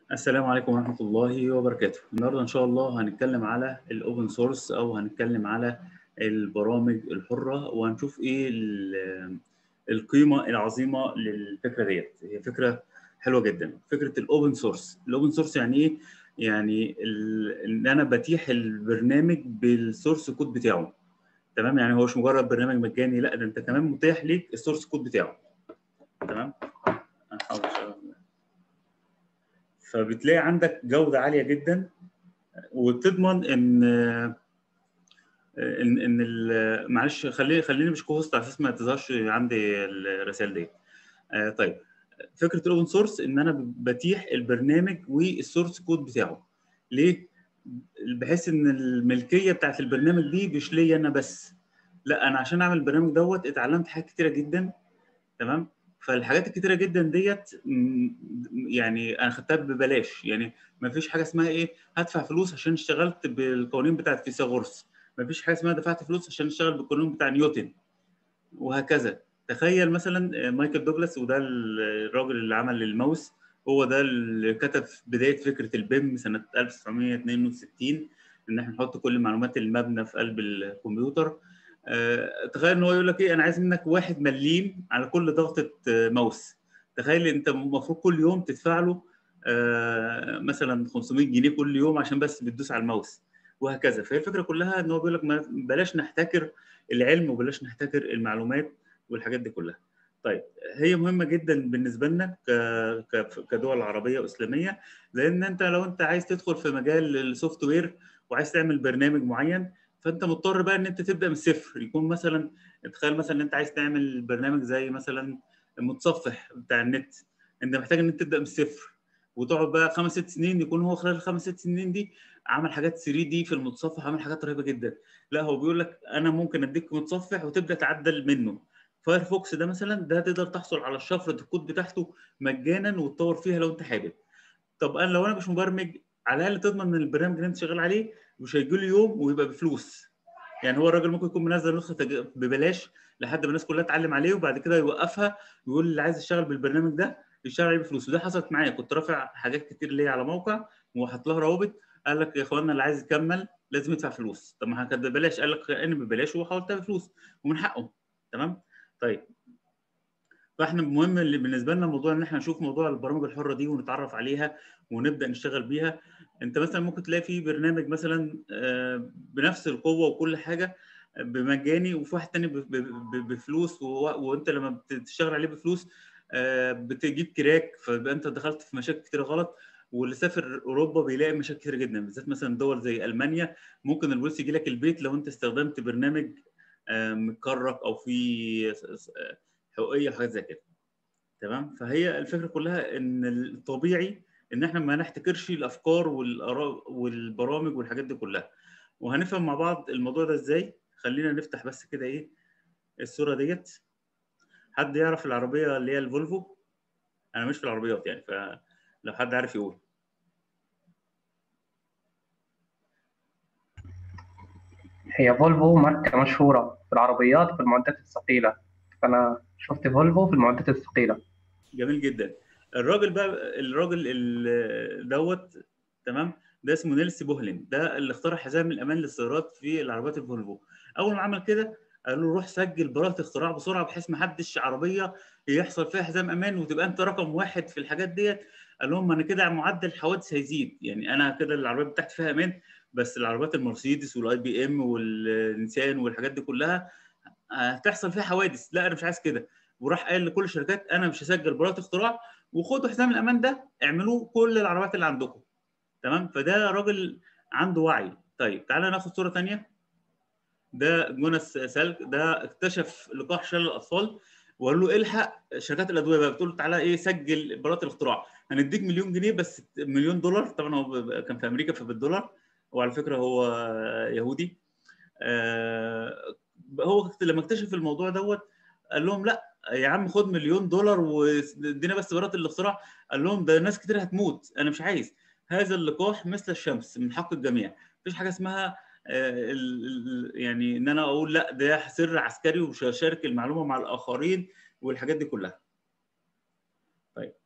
السلام عليكم ورحمة الله وبركاته. النهارده إن شاء الله هنتكلم على الأوبن سورس أو هنتكلم على البرامج الحرة وهنشوف إيه ال- القيمة العظيمة للفكرة ديت. هي فكرة حلوة جدا. فكرة الأوبن سورس. الأوبن سورس يعني إيه؟ يعني ال- إن أنا بتيح البرنامج بالسورس كود بتاعه. تمام؟ يعني هو مش مجرد برنامج مجاني لا ده أنت كمان متاح ليك السورس كود بتاعه. تمام؟ هحاول أشتغل. فبتلاقي عندك جودة عالية جدا وتضمن ان ان ان ال- معلش خليني خليني مش كوست على اساس ما تظهرش عندي الرسائل دي آه، طيب فكره الاوبن سورس ان انا بتيح البرنامج والسورس كود بتاعه ليه بحيث ان الملكيه بتاعت البرنامج دي مش ليا انا بس لا انا عشان اعمل البرنامج دوت اتعلمت حاجات كتيره جدا تمام فالحاجات الكتيره جدا ديت م- يعني انا خدتها ببلاش يعني ما فيش حاجه اسمها ايه هدفع فلوس عشان اشتغلت بالقوانين بتاعت فيثاغورس ما فيش حاجه اسمها دفعت فلوس عشان اشتغل بالقانون بتاع نيوتن وهكذا تخيل مثلا مايكل دوجلاس وده الراجل اللي عمل الماوس هو ده اللي كتب في بدايه فكره البيم سنه 1962 ان احنا نحط كل معلومات المبنى في قلب الكمبيوتر آه، تخيل ان هو يقول لك ايه انا عايز منك واحد مليم على كل ضغطه آه، ماوس تخيل انت المفروض كل يوم تدفع له آه، مثلا 500 جنيه كل يوم عشان بس بتدوس على الماوس وهكذا فهي الفكره كلها ان هو بيقول لك ما- بلاش نحتكر العلم وبلاش نحتكر المعلومات والحاجات دي كلها طيب هي مهمه جدا بالنسبه لنا ك- ك- كدول عربيه واسلاميه لان انت لو انت عايز تدخل في مجال السوفت وير وعايز تعمل برنامج معين فانت مضطر بقى ان انت تبدا من الصفر يكون مثلا تخيل مثلا ان انت عايز تعمل برنامج زي مثلا المتصفح بتاع النت انت محتاج ان انت تبدا من الصفر وتقعد بقى خمس ست سنين يكون هو خلال الخمس ست سنين دي عمل حاجات 3 دي في المتصفح عمل حاجات رهيبه جدا لا هو بيقول لك انا ممكن اديك متصفح وتبدا تعدل منه فايرفوكس ده مثلا ده تقدر تحصل على شفره الكود بتاعته مجانا وتطور فيها لو انت حابب طب انا لو انا مش مبرمج على الاقل تضمن ان البرنامج اللي انت شغال عليه مش هيجي له يوم ويبقى بفلوس يعني هو الراجل ممكن يكون منزل نسخه تج- ببلاش لحد ما الناس كلها تتعلم عليه وبعد كده يوقفها ويقول اللي عايز يشتغل بالبرنامج ده يشتغل عليه بفلوس وده حصلت معايا كنت رافع حاجات كتير ليا على موقع وحط لها روابط قال لك يا اخوانا اللي عايز يكمل لازم يدفع فلوس طب ما كانت ببلاش قال لك انا ببلاش وحاولتها بفلوس ومن حقه تمام طيب فاحنا المهم اللي بالنسبه لنا موضوع ان احنا نشوف موضوع البرامج الحره دي ونتعرف عليها ونبدا نشتغل بيها انت مثلا ممكن تلاقي في برنامج مثلا آه، بنفس القوه وكل حاجه بمجاني وفي واحد تاني ب- ب- ب- بفلوس و- وانت لما بتشتغل عليه بفلوس آه، بتجيب كراك فيبقى انت دخلت في مشاكل كتير غلط واللي سافر اوروبا بيلاقي مشاكل كتير جدا بالذات مثلا دول زي المانيا ممكن البوليس يجي لك البيت لو انت استخدمت برنامج آه، مكرك او فيه س- س- حقوقيه وحاجات زي كده تمام فهي الفكره كلها ان الطبيعي ان احنا ما نحتكرش الافكار والاراء والبرامج والحاجات دي كلها وهنفهم مع بعض الموضوع ده ازاي خلينا نفتح بس كده ايه الصوره ديت حد يعرف العربيه اللي هي الفولفو انا مش في العربيات يعني فلو حد عارف يقول هي فولفو ماركة مشهورة في العربيات في المعدات الثقيلة فأنا شفت فولفو في المعدات الثقيلة جميل جدا الراجل بقى الراجل ال- دوت تمام ده اسمه نيلس بوهلين ده اللي اخترع حزام الامان للسيارات في العربيات الفولفو اول ما عمل كده قال له روح سجل براءة اختراع بسرعه بحيث ما حدش عربيه يحصل فيها حزام امان وتبقى انت رقم واحد في الحاجات ديت قال لهم انا كده معدل الحوادث هيزيد يعني انا كده العربيه بتاعتي فيها امان بس العربيات المرسيدس والاي بي ام والنيسان والحاجات دي كلها هتحصل فيها حوادث لا انا مش عايز كده وراح قال لكل الشركات انا مش هسجل براءة اختراع وخدوا حزام الامان ده اعملوه كل العربيات اللي عندكم تمام فده راجل عنده وعي طيب تعالى ناخد صوره ثانيه ده جوناس سالك ده اكتشف لقاح شلل الاطفال وقال له الحق شركات الادويه بقى بتقول له تعالى ايه سجل براءه الاختراع هنديك مليون جنيه بس مليون دولار طبعا هو ب- كان في امريكا فبالدولار وعلى فكره هو يهودي آه، هو لما اكتشف الموضوع دوت قال لهم لا يا عم خد مليون دولار وادينا بس براءه الاختراع قال لهم ده ناس كتير هتموت انا مش عايز هذا اللقاح مثل الشمس من حق الجميع مفيش حاجه اسمها آه، ال- ال- يعني ان انا اقول لا ده سر عسكري ومش هشارك المعلومه مع الاخرين والحاجات دي كلها. طيب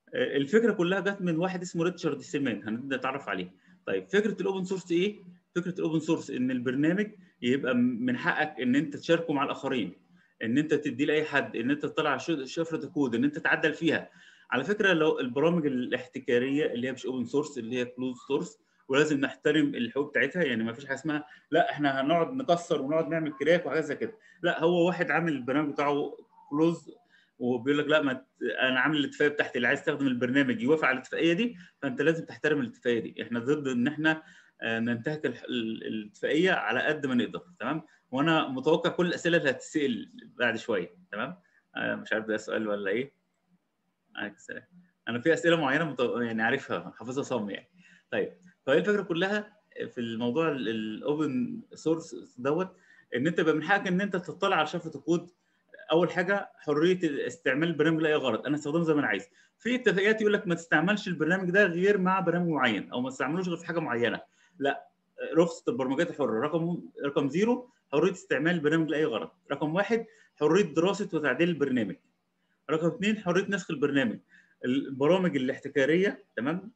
الفكره كلها جت من واحد اسمه ريتشارد سيلمان هنبدا نتعرف عليه طيب فكره الاوبن سورس ايه فكره الاوبن سورس ان البرنامج يبقى من حقك ان انت تشاركه مع الاخرين ان انت تديه لاي حد ان انت تطلع شفره الكود ان انت تعدل فيها على فكره لو البرامج الاحتكاريه اللي هي مش اوبن سورس اللي هي كلوز سورس ولازم نحترم الحقوق بتاعتها يعني ما فيش حاجه اسمها لا احنا هنقعد نكسر ونقعد نعمل كراك وحاجات زي كده لا هو واحد عامل البرنامج بتاعه كلوز وبيقول لك لا ما انا عامل الاتفاقيه بتاعتي اللي عايز يستخدم البرنامج يوافق على الاتفاقيه دي فانت لازم تحترم الاتفاقيه دي احنا ضد ان احنا ننتهك الاتفاقيه على قد ما نقدر تمام وانا متوقع كل الاسئله اللي هتتسال بعد شويه تمام مش عارف ده سؤال ولا ايه عليك السلام انا في اسئله معينه متو... يعني عارفها حافظها صم يعني طيب فهي الفكره كلها في الموضوع الاوبن سورس دوت ان انت يبقى من حقك ان انت تطلع على شفره الكود اول حاجه حريه استعمال البرنامج لاي غرض انا استخدمه زي ما انا عايز في اتفاقيات يقول لك ما تستعملش البرنامج ده غير مع برنامج معين او ما تستعملوش غير في حاجه معينه لا رخصه البرمجيات الحره رقم رقم زيرو حريه استعمال البرنامج لاي غرض رقم واحد حريه دراسه وتعديل البرنامج رقم اثنين حريه نسخ البرنامج البرامج الاحتكاريه تمام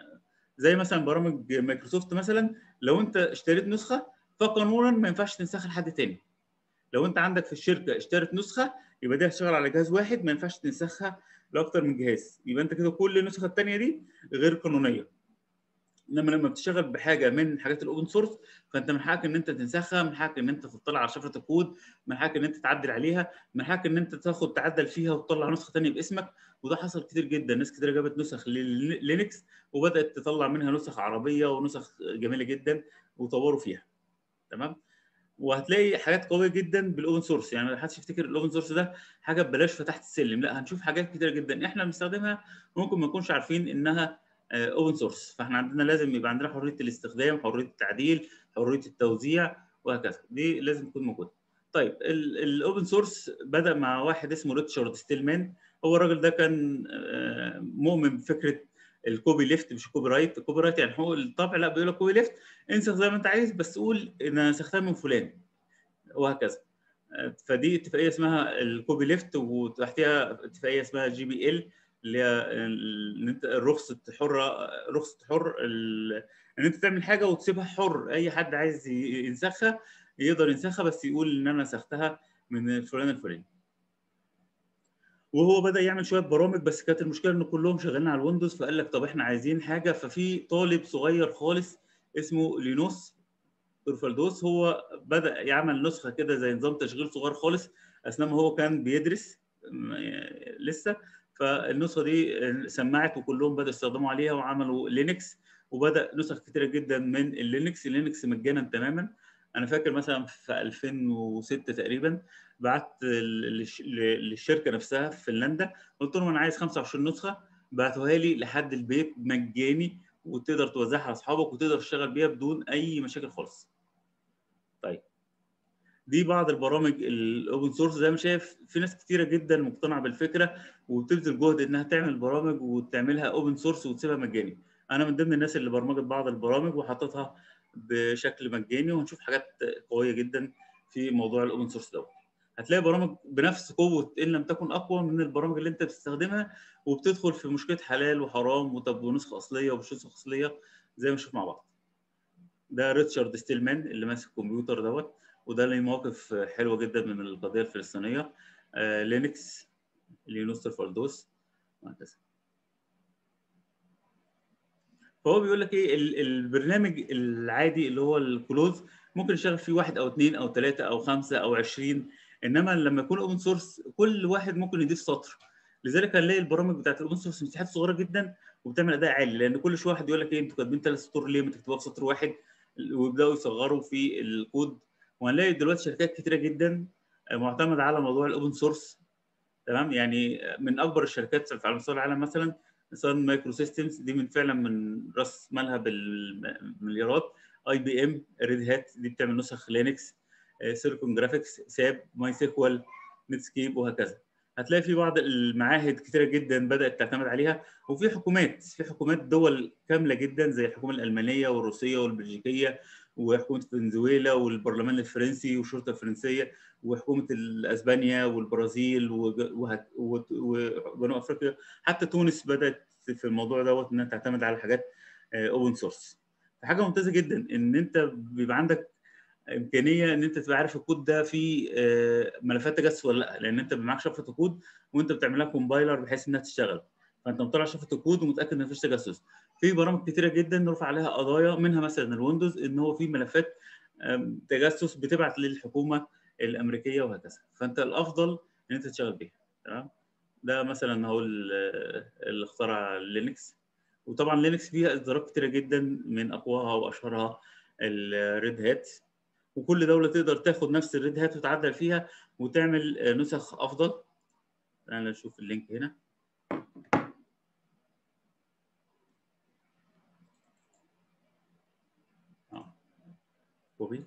زي مثلا برامج مايكروسوفت مثلا لو انت اشتريت نسخه فقانونا ما ينفعش تنسخها لحد تاني لو انت عندك في الشركه اشترت نسخه يبقى دي هتشتغل على جهاز واحد ما ينفعش تنسخها لاكتر من جهاز يبقى انت كده كل النسخه الثانيه دي غير قانونيه انما لما بتشتغل بحاجه من حاجات الاوبن سورس فانت من حقك ان انت تنسخها من حقك ان انت تطلع على شفره الكود من حقك ان انت تعدل عليها من حقك ان انت تاخد تعدل فيها وتطلع نسخه ثانيه باسمك وده حصل كتير جدا ناس كتير جابت نسخ لينكس وبدات تطلع منها نسخ عربيه ونسخ جميله جدا وطوروا فيها تمام وهتلاقي حاجات قويه جدا بالاوبن سورس يعني ما حدش يفتكر الاوبن سورس ده حاجه ببلاش فتحت السلم لا هنشوف حاجات كتيره جدا احنا بنستخدمها ممكن ما نكونش عارفين انها اوبن سورس فاحنا عندنا لازم يبقى عندنا حريه الاستخدام حريه التعديل حريه التوزيع وهكذا دي لازم تكون موجوده طيب الاوبن سورس بدا مع واحد اسمه ريتشارد ستيلمان هو الراجل ده كان مؤمن بفكره الكوبي ليفت مش الكوبي رايت الكوبي رايت يعني حقوق الطبع لا بيقول لك كوبي ليفت انسخ زي ما انت عايز بس قول ان انا نسختها من فلان وهكذا فدي اتفاقيه اسمها الكوبي ليفت وتحتها اتفاقيه اسمها جي بي ال اللي هي ان انت رخصه حره رخصه حر ان انت تعمل حاجه وتسيبها حر اي حد عايز ينسخها يقدر ينسخها بس يقول ان انا نسختها من فلان الفلاني وهو بدا يعمل شويه برامج بس كانت المشكله ان كلهم شغالين على الويندوز فقال لك طب احنا عايزين حاجه ففي طالب صغير خالص اسمه لينوس تورفالدوس هو بدا يعمل نسخه كده زي نظام تشغيل صغير خالص اثناء ما هو كان بيدرس لسه فالنسخه دي سمعت وكلهم بداوا يستخدموا عليها وعملوا لينكس وبدا نسخ كتيره جدا من اللينكس اللينكس مجانا تماما انا فاكر مثلا في 2006 تقريبا بعت للشركه نفسها في فنلندا قلت لهم انا عايز 25 نسخه بعتوها لي لحد البيت مجاني وتقدر توزعها على اصحابك وتقدر تشتغل بيها بدون اي مشاكل خالص. طيب دي بعض البرامج الاوبن سورس زي ما شايف في ناس كتيره جدا مقتنعه بالفكره وبتبذل جهد انها تعمل برامج وتعملها اوبن سورس وتسيبها مجاني. انا من ضمن الناس اللي برمجت بعض البرامج وحطيتها بشكل مجاني وهنشوف حاجات قويه جدا في موضوع الاوبن سورس دوت. هتلاقي برامج بنفس قوه ان لم تكن اقوى من البرامج اللي انت بتستخدمها وبتدخل في مشكله حلال وحرام وطب ونسخه اصليه ومش نسخه اصليه زي ما نشوف مع بعض. ده ريتشارد ستيلمان اللي ماسك الكمبيوتر دوت وده ليه مواقف حلوه جدا من القضيه الفلسطينيه آه لينكس لينوس تورفالدوس وهكذا. فهو بيقول لك ايه البرنامج العادي اللي هو الكلوز ممكن يشتغل فيه واحد او اثنين او ثلاثه او خمسه او 20 انما لما يكون اوبن سورس كل واحد ممكن يضيف سطر لذلك هنلاقي البرامج بتاعت الاوبن سورس مساحات صغيره جدا وبتعمل اداء عالي لان كل شويه واحد يقول لك ايه انتوا كاتبين ثلاث سطور ليه ما تكتبوها في سطر واحد ويبداوا يصغروا في الكود وهنلاقي دلوقتي شركات كتيره جدا معتمده على موضوع الاوبن سورس تمام يعني من اكبر الشركات على مستوى العالم مثلا سان مايكرو سيستمز دي من فعلا من راس مالها بالمليارات اي بي ام ريد هات دي بتعمل نسخ لينكس سيليكون جرافيكس ساب ماي سيكوال نتسكيب وهكذا هتلاقي في بعض المعاهد كتيره جدا بدات تعتمد عليها وفي حكومات في حكومات دول كامله جدا زي الحكومه الالمانيه والروسيه والبلجيكيه وحكومه فنزويلا والبرلمان الفرنسي والشرطه الفرنسيه وحكومه اسبانيا والبرازيل وجنوب افريقيا حتى تونس بدات في الموضوع دوت انها تعتمد على حاجات اوبن سورس فحاجه ممتازه جدا ان انت بيبقى عندك امكانيه ان انت تبقى عارف الكود ده فيه ملفات تجسس ولا لا لان انت معاك شفره الكود وانت بتعملها كومبايلر بحيث انها تشتغل فانت مطلع شفره الكود ومتاكد ان مفيش تجسس في برامج كتيره جدا نرفع عليها قضايا منها مثلا الويندوز ان هو في ملفات تجسس بتبعت للحكومه الامريكيه وهكذا فانت الافضل ان انت تشتغل بيها تمام ده مثلا هو اللي اخترع لينكس وطبعا لينكس فيها اصدارات كتيره جدا من اقواها واشهرها الريد هات وكل دوله تقدر تاخد نفس الريد هات وتعدل فيها وتعمل نسخ افضل تعالى نشوف اللينك هنا اه كوبي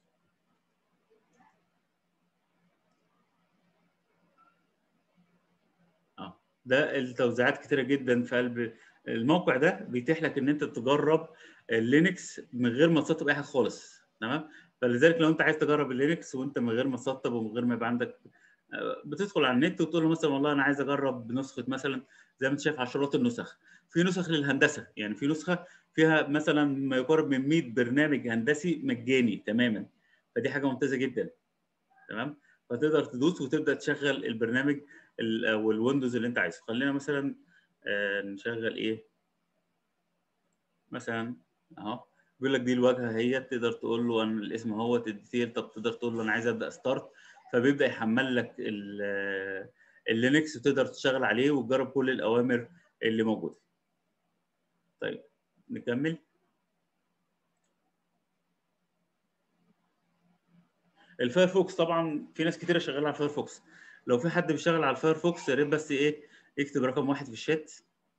اه ده التوزيعات كتيره جدا في قلب الموقع ده بيتيح لك ان انت تجرب اللينكس من غير ما تسطب اي حاجه خالص تمام فلذلك لو انت عايز تجرب اللينكس وانت من غير ما تسطب ومن غير ما يبقى عندك بتدخل على النت وتقول له مثلا والله انا عايز اجرب نسخه مثلا زي ما انت شايف عشرات النسخ في نسخ للهندسه يعني في نسخه فيها مثلا ما يقارب من 100 برنامج هندسي مجاني تماما فدي حاجه ممتازه جدا تمام فتقدر تدوس وتبدا تشغل البرنامج او الويندوز اللي انت عايزه خلينا مثلا آه نشغل ايه مثلا اهو بيقول لك دي الواجهه هي تقدر تقول له انا الاسم هو الديتيل طب تقدر تقول له انا عايز ابدا ستارت فبيبدا يحمل لك اللينكس وتقدر تشتغل عليه وتجرب كل الاوامر اللي موجوده طيب نكمل الفايرفوكس طبعا في ناس كتيره شغاله على الفايرفوكس لو في حد بيشتغل على الفايرفوكس يا ريت بس ايه يكتب رقم واحد في الشات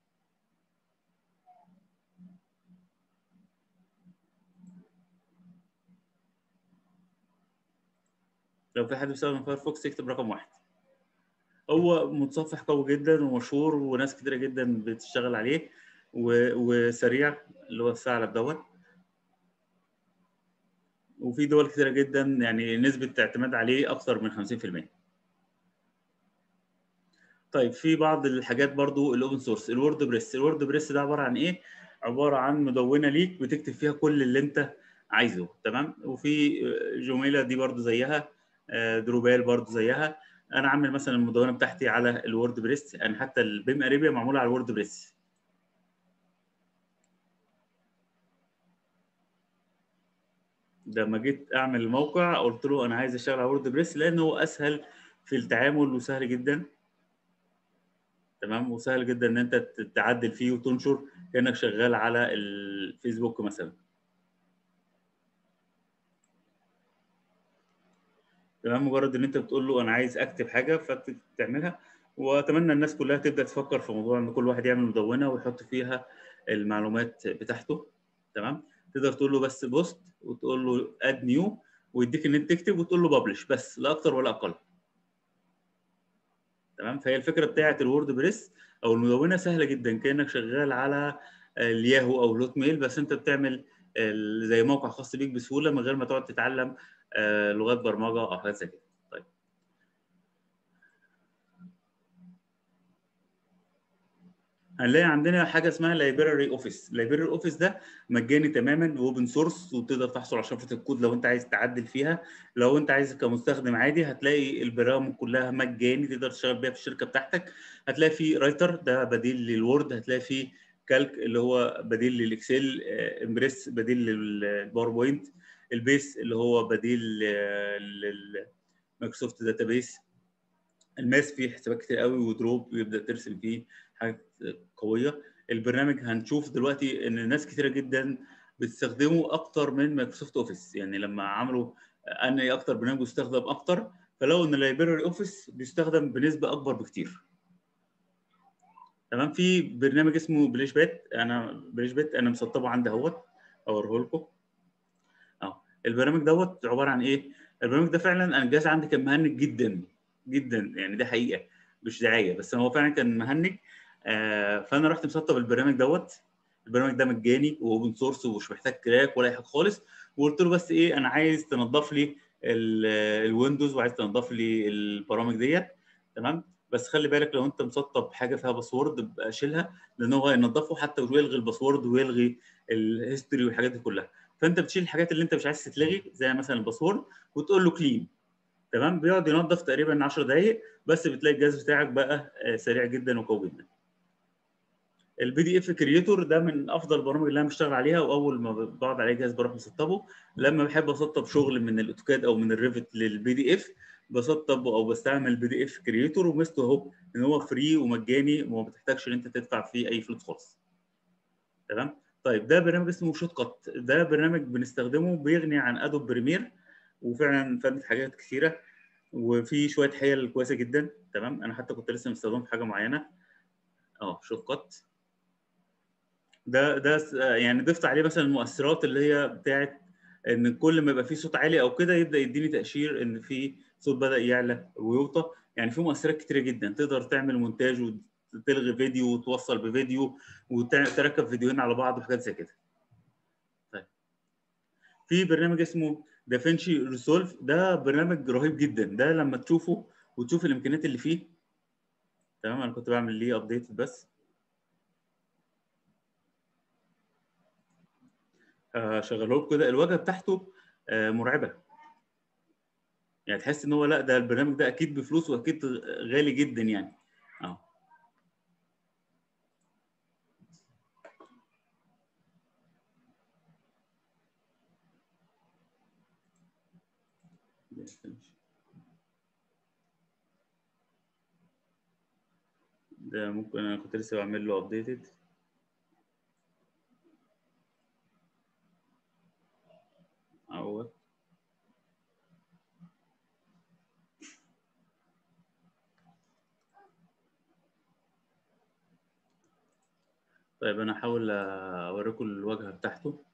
لو في حد بيستخدم فايرفوكس يكتب رقم واحد هو متصفح قوي جدا ومشهور وناس كتيره جدا بتشتغل عليه وسريع اللي هو الثعلب دوت وفي دول كتيره جدا يعني نسبه اعتماد عليه اكثر من 50% طيب في بعض الحاجات برضو الاوبن سورس الورد بريس الورد بريس ده عباره عن ايه عباره عن مدونه ليك بتكتب فيها كل اللي انت عايزه تمام وفي جوميلا دي برضو زيها دروبال برضو زيها انا عامل مثلا المدونه بتاعتي على الورد بريس يعني حتى البيم اريبيا معموله على الورد بريس لما جيت اعمل الموقع قلت له انا عايز اشتغل على وورد بريس لان هو اسهل في التعامل وسهل جدا تمام وسهل جدا ان انت تعدل فيه وتنشر كانك شغال على الفيسبوك مثلا تمام مجرد ان انت بتقول له انا عايز اكتب حاجه فبتعملها واتمنى الناس كلها تبدا تفكر في موضوع ان كل واحد يعمل مدونه ويحط فيها المعلومات بتاعته تمام تقدر تقول له بس بوست وتقول له اد نيو ويديك ان انت تكتب وتقول له ببلش بس لا اكتر ولا اقل تمام فهي الفكره بتاعه الوورد بريس او المدونه سهله جدا كانك شغال على الياهو او الهوت ميل بس انت بتعمل زي موقع خاص بيك بسهوله من غير ما تقعد تتعلم لغات برمجه او حاجات زي كده طيب هنلاقي عندنا حاجه اسمها لايبراري اوفيس لايبراري اوفيس ده مجاني تماما واوبن سورس وتقدر تحصل على شفره الكود لو انت عايز تعدل فيها لو انت عايز كمستخدم عادي هتلاقي البرامج كلها مجاني تقدر تشتغل بيها في الشركه بتاعتك هتلاقي في رايتر ده بديل للوورد هتلاقي في كالك اللي هو بديل للاكسل امبريس بديل للباوربوينت البيس اللي هو بديل للمايكروسوفت داتابيس الماس فيه حسابات كتير قوي ودروب يبدا ترسم فيه حاجات قويه البرنامج هنشوف دلوقتي ان ناس كتيره جدا بتستخدمه اكتر من مايكروسوفت اوفيس يعني لما عملوا ان اكتر برنامج بيستخدم اكتر فلو ان اللايبراري اوفيس بيستخدم بنسبه اكبر بكتير تمام في برنامج اسمه بليش بات انا بليش بات انا مسطبه عندي اهوت اوريه لكم اهو البرنامج دوت عباره عن ايه البرنامج ده فعلا انا الجهاز عندي كان مهنج جدا جدا يعني ده حقيقه مش دعايه بس هو فعلا كان مهنج آه فانا رحت مسطب البرنامج دوت البرنامج ده مجاني واوبن سورس ومش محتاج كراك ولا اي حاجه خالص وقلت له بس ايه انا عايز تنظف لي الويندوز وعايز تنظف لي البرامج ديت تمام بس خلي بالك لو انت مسطب حاجه فيها باسورد ابقى شيلها لان هو ينظفه حتى ويلغي الباسورد ويلغي الهيستوري والحاجات دي كلها فانت بتشيل الحاجات اللي انت مش عايز تتلغي زي مثلا الباسورد وتقول له كلين تمام بيقعد ينظف تقريبا 10 دقائق بس بتلاقي الجهاز بتاعك بقى سريع جدا وقوي جدا البي دي اف كريتور ده من افضل البرامج اللي انا بشتغل عليها واول ما بقعد عليه جهاز بروح مسطبه لما بحب اسطب شغل من الاوتوكاد او من الريفت للبي دي اف بسطب او بستعمل بي دي اف كريتور وميزته اهو ان هو فري ومجاني وما بتحتاجش ان انت تدفع فيه اي فلوس خالص تمام طيب ده برنامج اسمه شوت كات ده برنامج بنستخدمه بيغني عن ادوب بريمير وفعلا فادت حاجات كثيره وفي شويه حيل كويسه جدا تمام انا حتى كنت لسه مستخدمه في حاجه معينه اه شوت كات ده ده يعني ضفت عليه مثلا المؤثرات اللي هي بتاعت ان كل ما يبقى في صوت عالي او كده يبدا يديني تاشير ان في صوت بدا يعلى ويوطى يعني في مؤثرات كتيره جدا تقدر تعمل مونتاج وتلغي فيديو وتوصل بفيديو وتركب فيديوهين على بعض وحاجات زي كده طيب في برنامج اسمه دافنشي ريسولف ده برنامج رهيب جدا ده لما تشوفه وتشوف الامكانيات اللي فيه تمام انا كنت بعمل ليه ابديت بس شغله لكم كده الواجهه بتاعته مرعبه يعني تحس ان هو لا ده البرنامج ده اكيد بفلوس واكيد غالي جدا يعني اه ده ممكن انا كنت لسه بعمل له ابديتد اهوت طيب انا هحاول اوريكم الواجهه بتاعته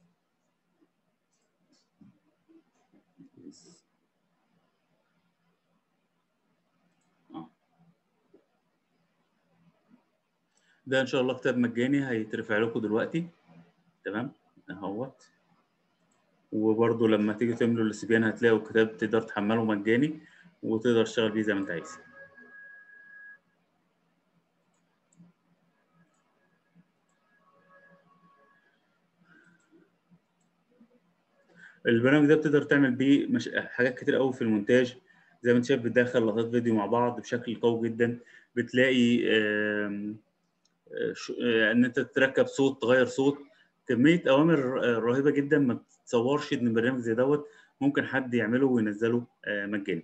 ده ان شاء الله كتاب مجاني هيترفع لكم دلوقتي تمام اهوت وبرده لما تيجي تملوا الاس بي ان هتلاقوا الكتاب تقدر تحمله مجاني وتقدر تشتغل بيه زي ما انت عايز البرنامج ده بتقدر تعمل بيه مش... حاجات كتير قوي في المونتاج زي ما انت شايف بتدخل لقطات فيديو مع بعض بشكل قوي جدا بتلاقي آم... ش... ان انت تركب صوت تغير صوت كميه اوامر رهيبه جدا ما تتصورش ان برنامج زي دوت ممكن حد يعمله وينزله مجاني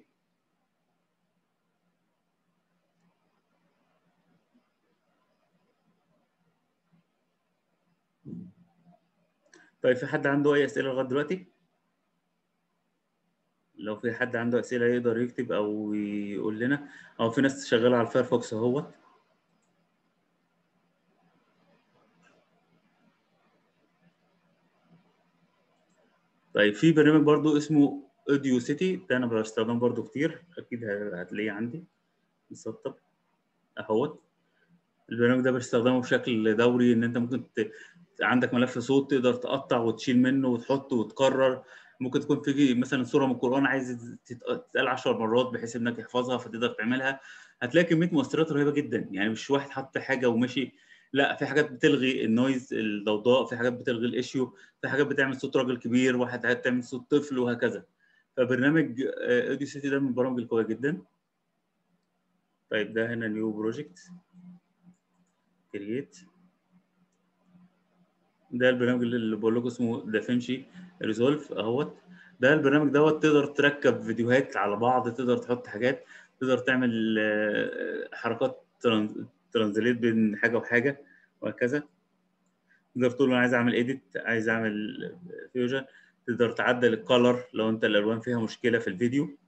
طيب في حد عنده اي اسئله لغايه دلوقتي لو في حد عنده اسئله يقدر يكتب او يقول لنا او في ناس شغاله على الفايرفوكس اهوت طيب في برنامج برضو اسمه اوديو سيتي ده انا بستخدمه برضو كتير اكيد هتلاقيه عندي مسطب اهوت البرنامج ده بستخدمه بشكل دوري ان انت ممكن ت... عندك ملف صوت تقدر تقطع وتشيل منه وتحطه وتكرر ممكن تكون في مثلا سوره من القران عايز تتقال 10 مرات بحيث انك تحفظها فتقدر تعملها هتلاقي كميه مؤثرات رهيبه جدا يعني مش واحد حط حاجه ومشي لا في حاجات بتلغي النويز الضوضاء في حاجات بتلغي الايشيو في حاجات بتعمل صوت راجل كبير واحد هتعمل صوت طفل وهكذا فبرنامج اوديو سيتي ده من البرامج القويه جدا طيب ده هنا نيو بروجكت كرييت ده البرنامج اللي بقول لكم اسمه دافنشي ريزولف اهوت ده البرنامج دوت تقدر تركب فيديوهات على بعض تقدر تحط حاجات تقدر تعمل حركات ترانزليت بين حاجه وحاجه وهكذا تقدر تقول انا عايز اعمل ايديت عايز اعمل فيوجن تقدر تعدل الكالر لو انت الالوان فيها مشكله في الفيديو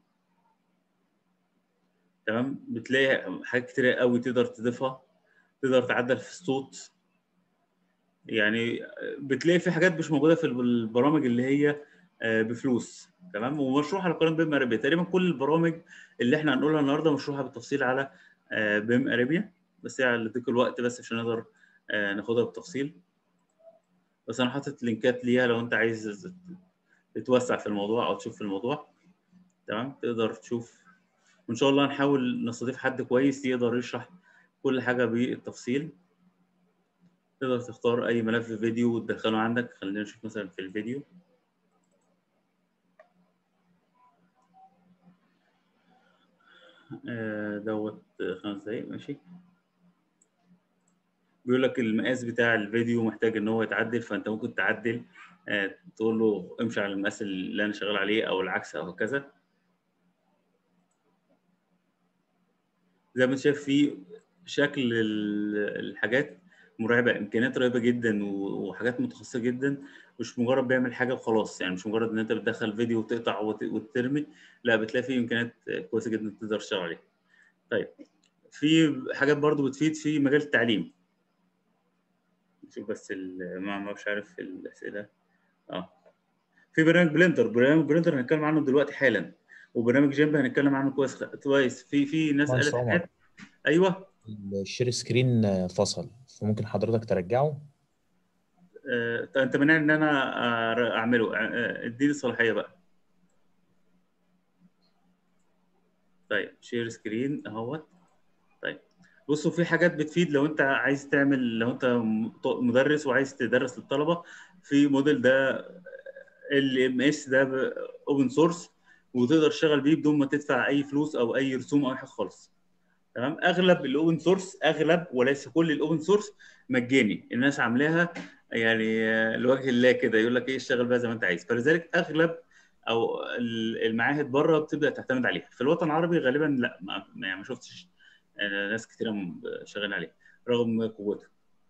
تمام بتلاقي حاجات كتير قوي تقدر تضيفها تقدر تعدل في الصوت يعني بتلاقي في حاجات مش موجوده في البرامج اللي هي بفلوس تمام ومشروحه على قناه بيم ارابيا تقريبا كل البرامج اللي احنا هنقولها النهارده مشروحه بالتفصيل على بيم ارابيا بس يعني لديك الوقت بس عشان نقدر ناخدها بالتفصيل بس انا حاطط لينكات ليها لو انت عايز تتوسع في الموضوع او تشوف في الموضوع تمام تقدر تشوف وان شاء الله نحاول نستضيف حد كويس يقدر يشرح كل حاجه بالتفصيل تقدر تختار اي ملف فيديو وتدخله عندك خلينا نشوف مثلا في الفيديو آه، دوت خمس دقايق ماشي بيقول لك المقاس بتاع الفيديو محتاج ان هو يتعدل فانت ممكن تعدل آه، تقول له امشي على المقاس اللي انا شغال عليه او العكس او هكذا زي ما انت شايف في شكل ال- الحاجات مرعبه امكانيات رهيبه جدا و- وحاجات متخصصه جدا مش مجرد بيعمل حاجه وخلاص يعني مش مجرد ان انت بتدخل فيديو وتقطع وت- وترمي لا بتلاقي فيه امكانيات كويسه جدا تقدر تشتغل عليها طيب في حاجات برضو بتفيد في مجال التعليم نشوف بس ال- ما ما مش عارف الاسئله اه في برنامج بلندر برنامج بلندر هنتكلم عنه دلوقتي حالا وبرنامج جيمب هنتكلم عنه كويس كويس في في ناس مهندس قالت عمر. حاجات ايوه الشير سكرين آه، فصل فممكن حضرتك ترجعه آه، طيب انت مانعني ان انا آه، اعمله آه، اديني الصلاحيه بقى طيب شير سكرين اهوت طيب بصوا في حاجات بتفيد لو انت عايز تعمل لو انت م- مدرس وعايز تدرس للطلبه في موديل ده ال ام اس ده اوبن سورس وتقدر تشتغل بيه بدون ما تدفع اي فلوس او اي رسوم او أي حاجه خالص تمام اغلب الاوبن سورس اغلب وليس كل الاوبن سورس مجاني الناس عاملاها يعني آه، لوجه الله كده يقول لك ايه اشتغل بقى زي ما انت عايز فلذلك اغلب او ال- المعاهد بره بتبدا تعتمد عليها في الوطن العربي غالبا لا ما ما- يعني ما شفتش آه، ناس كتيره م- شغالين عليها رغم قوته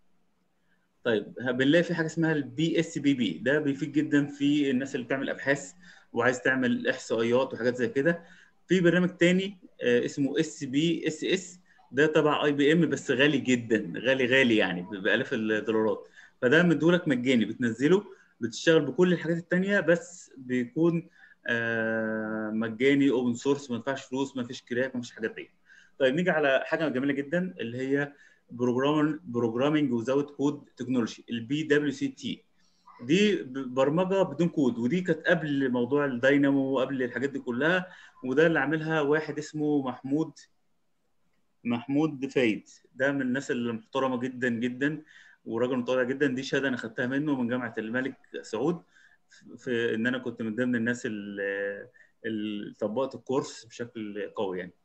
طيب بنلاقي في حاجه اسمها البي اس بي بي ده بيفيد جدا في الناس اللي بتعمل ابحاث وعايز تعمل احصائيات وحاجات زي كده في برنامج تاني آه، اسمه اس بي اس اس ده تبع اي بي ام بس غالي جدا غالي غالي يعني بالاف الدولارات فده مديهولك مجاني بتنزله بتشتغل بكل الحاجات التانية بس بيكون آه، مجاني اوبن سورس ما يدفعش فلوس ما فيش كراك ما فيش حاجات دي طيب نيجي على حاجه جميله جدا اللي هي بروجرام بروجرامينج وزاوت كود تكنولوجي البي دبليو سي تي دي ب- برمجه بدون كود ودي كانت قبل موضوع الداينامو وقبل الحاجات دي كلها وده اللي عاملها واحد اسمه محمود محمود فايد ده من الناس المحترمه جدا جدا وراجل متواضع جدا دي شهاده انا خدتها منه من جامعه الملك سعود في ان انا كنت من ضمن الناس اللي اللي طبقت الكورس بشكل قوي يعني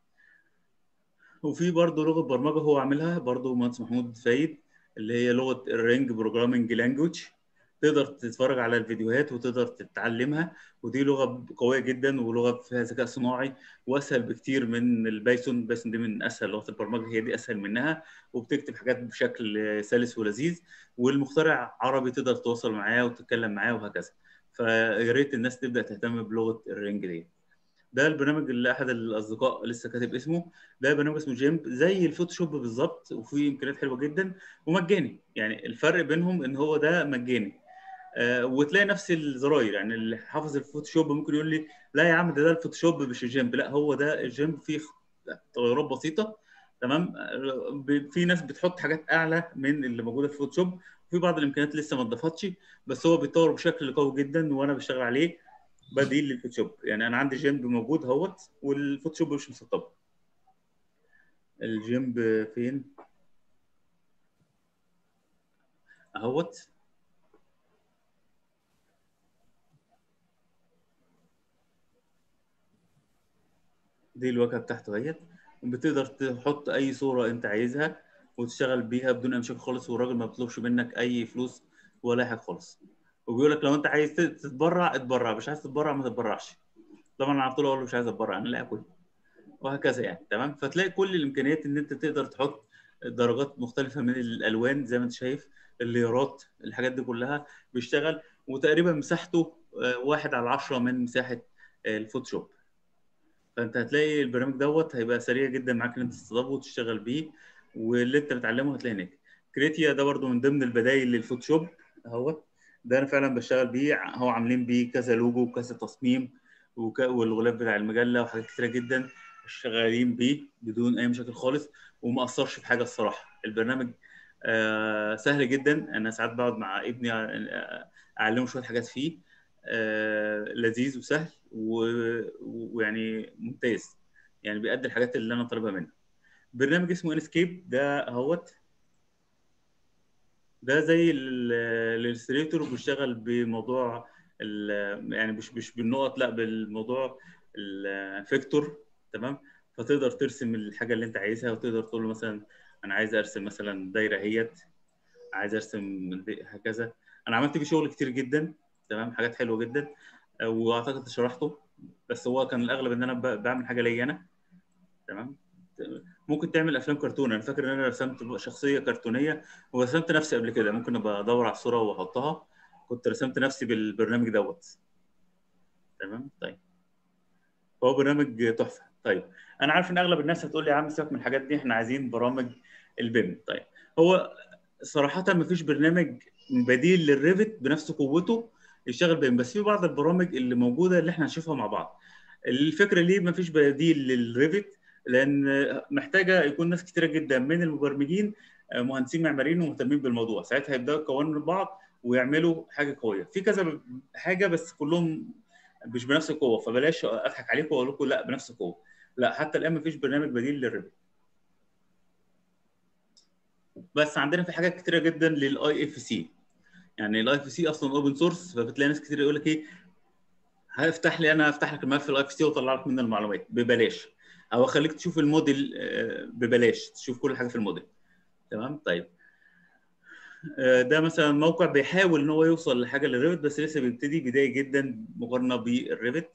وفي برضه لغه برمجه هو عاملها برضه مهندس محمود فايد اللي هي لغه الرينج بروجرامنج لانجوج تقدر تتفرج على الفيديوهات وتقدر تتعلمها ودي لغه قويه جدا ولغه فيها ذكاء صناعي واسهل بكتير من البايثون البايثون دي من اسهل لغات البرمجه هي دي اسهل منها وبتكتب حاجات بشكل سلس ولذيذ والمخترع عربي تقدر تتواصل معاه وتتكلم معاه وهكذا فيا ريت الناس تبدا تهتم بلغه الرينج دي ده البرنامج اللي احد الاصدقاء لسه كاتب اسمه ده برنامج اسمه جيمب زي الفوتوشوب بالظبط وفيه امكانيات حلوه جدا ومجاني يعني الفرق بينهم ان هو ده مجاني آه وتلاقي نفس الزراير يعني اللي حافظ الفوتوشوب ممكن يقول لي لا يا عم ده ده الفوتوشوب مش الجيمب لا هو ده الجيمب فيه تغيرات بسيطه تمام آه، ب- في ناس بتحط حاجات اعلى من اللي موجوده في الفوتوشوب وفي بعض الامكانيات لسه ما اتضافتش بس هو بيتطور بشكل قوي جدا وانا بشتغل عليه بديل للفوتوشوب يعني انا عندي جيمب موجود اهوت والفوتوشوب مش مسطب الجيمب فين اهوت دي الواجهه بتاعته اهيت بتقدر تحط اي صوره انت عايزها وتشتغل بيها بدون اي مشاكل خالص والراجل ما بيطلبش منك اي فلوس ولا أي حاجه خالص وبيقول لك لو انت عايز تتبرع اتبرع مش عايز تتبرع ما تتبرعش طبعا انا على طول اقول له مش عايز اتبرع انا لا اكل وهكذا يعني تمام فتلاقي كل الامكانيات ان انت تقدر تحط درجات مختلفه من الالوان زي ما انت شايف الليرات الحاجات دي كلها بيشتغل وتقريبا مساحته آه، واحد على عشرة من مساحه آه، الفوتوشوب فانت هتلاقي البرنامج دوت هيبقى سريع جدا معاك ان انت تستضافه وتشتغل بيه واللي انت بتعلمه هتلاقيه هناك كريتيا ده برضو من ضمن البدائل للفوتوشوب اهوت ده انا فعلا بشتغل بيه هو عاملين بيه كذا لوجو وكذا تصميم وك... والغلاف بتاع المجله وحاجات كتيره جدا شغالين بيه بدون اي مشاكل خالص وما اثرش في حاجه الصراحه البرنامج آه سهل جدا انا ساعات بقعد مع ابني آه، اعلمه شويه حاجات فيه آه لذيذ وسهل و- ويعني ممتاز يعني بيأدي الحاجات اللي انا طالبها منه برنامج اسمه انسكيب ده اهوت ده زي الالستريتور بيشتغل بموضوع ال- يعني مش مش بالنقط لا بالموضوع الفيكتور تمام فتقدر ترسم الحاجه اللي انت عايزها وتقدر تقول له مثلا انا عايز ارسم مثلا دايره هيت عايز ارسم دي- هكذا انا عملت فيه شغل كتير جدا تمام حاجات حلوه جدا آه، واعتقد شرحته بس هو كان الاغلب ان انا ب- بعمل حاجه ليا انا تمام ممكن تعمل افلام كرتون انا فاكر ان انا رسمت شخصيه كرتونيه ورسمت نفسي قبل كده ممكن ابقى ادور على الصوره واحطها كنت رسمت نفسي بالبرنامج دوت تمام طيب فهو برنامج تحفه طيب انا عارف ان اغلب الناس هتقول لي يا عم سيبك من الحاجات دي احنا عايزين برامج البيم طيب هو صراحه ما فيش برنامج بديل للريفت بنفس قوته يشتغل بيم بس في بعض البرامج اللي موجوده اللي احنا هنشوفها مع بعض الفكره ليه ما فيش بديل للريفت لان محتاجه يكون ناس كتيره جدا من المبرمجين مهندسين معماريين ومهتمين بالموضوع ساعتها يبداوا يكونوا بعض ويعملوا حاجه قويه في كذا حاجه بس كلهم مش بنفس القوه فبلاش اضحك عليكم واقول لكم لا بنفس القوه لا حتى الان مفيش برنامج بديل للريفت بس عندنا في حاجات كتيره جدا للاي اف سي يعني الاي اف سي اصلا اوبن سورس فبتلاقي ناس كتير يقول لك ايه هفتح لي انا هفتح لك الملف الاي اف سي واطلع لك منه المعلومات ببلاش او اخليك تشوف الموديل آه، ببلاش تشوف كل حاجه في الموديل تمام طيب آه، ده مثلا موقع بيحاول ان هو يوصل لحاجه للريفت بس لسه بيبتدي بدايه جدا مقارنه بالريفت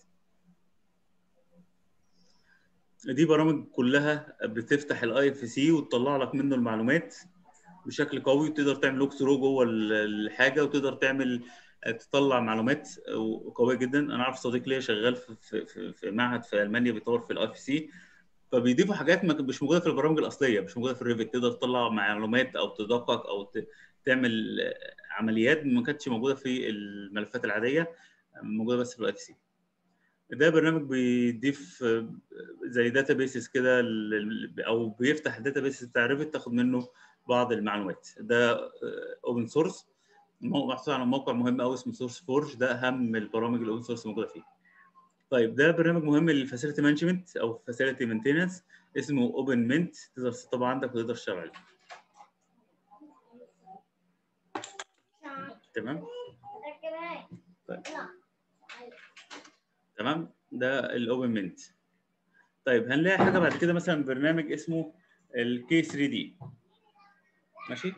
دي برامج كلها بتفتح الاي اف سي وتطلع لك منه المعلومات بشكل قوي وتقدر تعمل لوك ثرو جوه ال- الحاجه وتقدر تعمل تطلع معلومات قويه جدا انا اعرف صديق ليا شغال في في في, في معهد في المانيا بيطور في الاي اف سي فبيضيفوا حاجات ما- مش موجوده في البرامج الاصليه مش موجوده في الريفت تقدر تطلع معلومات او تدقق او ت- تعمل عمليات ما كانتش موجوده في الملفات العاديه موجوده بس في الاي اف سي ده برنامج بيضيف زي داتا بيسز كده لل- او بيفتح الداتا بيسز بتاع ريفت تاخد منه بعض المعلومات ده اوبن سورس محطوط على موقع مهم قوي اسمه سورس فورج ده اهم البرامج الاوبن سورس موجوده فيه طيب ده برنامج مهم للفاسيلتي مانجمنت او فاسيلتي مينتيننس اسمه اوبن منت تقدر تسطبه عندك وتقدر تشتغل عليه تمام طيب. تمام ده الاوبن منت طيب هنلاقي حاجه بعد كده مثلا برنامج اسمه الكي 3 دي ماشي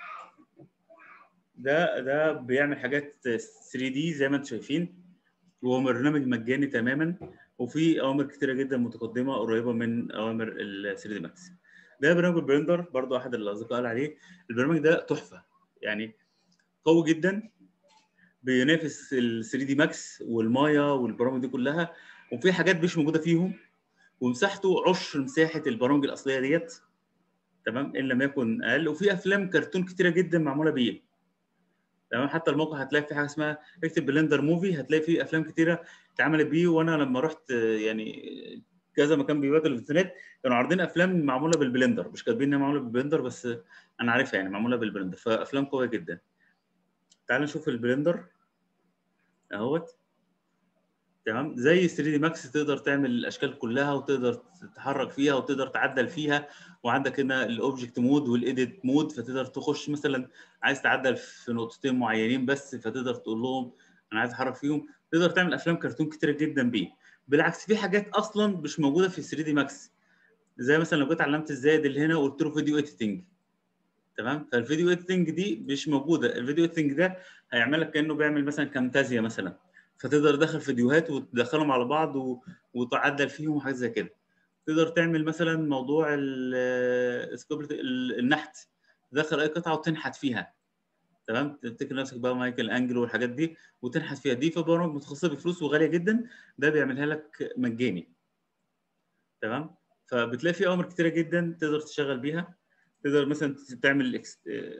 ده ده بيعمل حاجات 3 دي زي ما انتم شايفين وهو برنامج مجاني تماما وفي اوامر كتيره جدا متقدمه قريبه من اوامر ال 3 دي ماكس ده برنامج البلندر برضو احد الاصدقاء قال عليه البرنامج ده تحفه يعني قوي جدا بينافس ال 3 دي ماكس والمايا والبرامج دي كلها وفي حاجات مش موجوده فيهم ومساحته عشر مساحه البرامج الاصليه ديت تمام ان لم يكن اقل وفي افلام كرتون كتيره جدا معموله بيه تمام حتى الموقع هتلاقي في حاجه اسمها اكتب بلندر موفي هتلاقي فيه افلام كتيره اتعملت بيه وانا لما رحت آه، يعني كذا مكان بيبادل الانترنت كانوا عارضين افلام معموله بالبلندر مش كاتبين انها معموله بالبلندر بس انا عارفها يعني معموله بالبلندر فافلام قويه جدا تعال نشوف البلندر اهوت تمام زي 3 دي ماكس تقدر تعمل الاشكال كلها وتقدر تتحرك فيها وتقدر تعدل فيها وعندك هنا الاوبجكت مود والايديت مود فتقدر تخش مثلا عايز تعدل في نقطتين معينين بس فتقدر تقول لهم انا عايز احرك فيهم تقدر تعمل افلام كرتون كتيره جدا بيه بالعكس في حاجات اصلا مش موجوده في 3 دي ماكس زي مثلا لو جيت علمت الزائد اللي هنا وقلت له فيديو اديتنج تمام فالفيديو اديتنج دي مش موجوده الفيديو اديتنج ده هيعمل لك كانه بيعمل مثلا كامتازيا مثلا فتقدر تدخل فيديوهات وتدخلهم على بعض و... وتعدل فيهم وحاجات زي كده تقدر تعمل مثلا موضوع ال- سكوبرت- ال- النحت تدخل اي قطعه وتنحت فيها تمام تفتكر نفسك بقى مايكل انجلو والحاجات دي وتنحت فيها دي في برامج متخصصه بفلوس وغاليه جدا ده بيعملها لك مجاني تمام فبتلاقي في اوامر كتيره جدا تقدر تشتغل بيها تقدر مثلا تعمل إكس...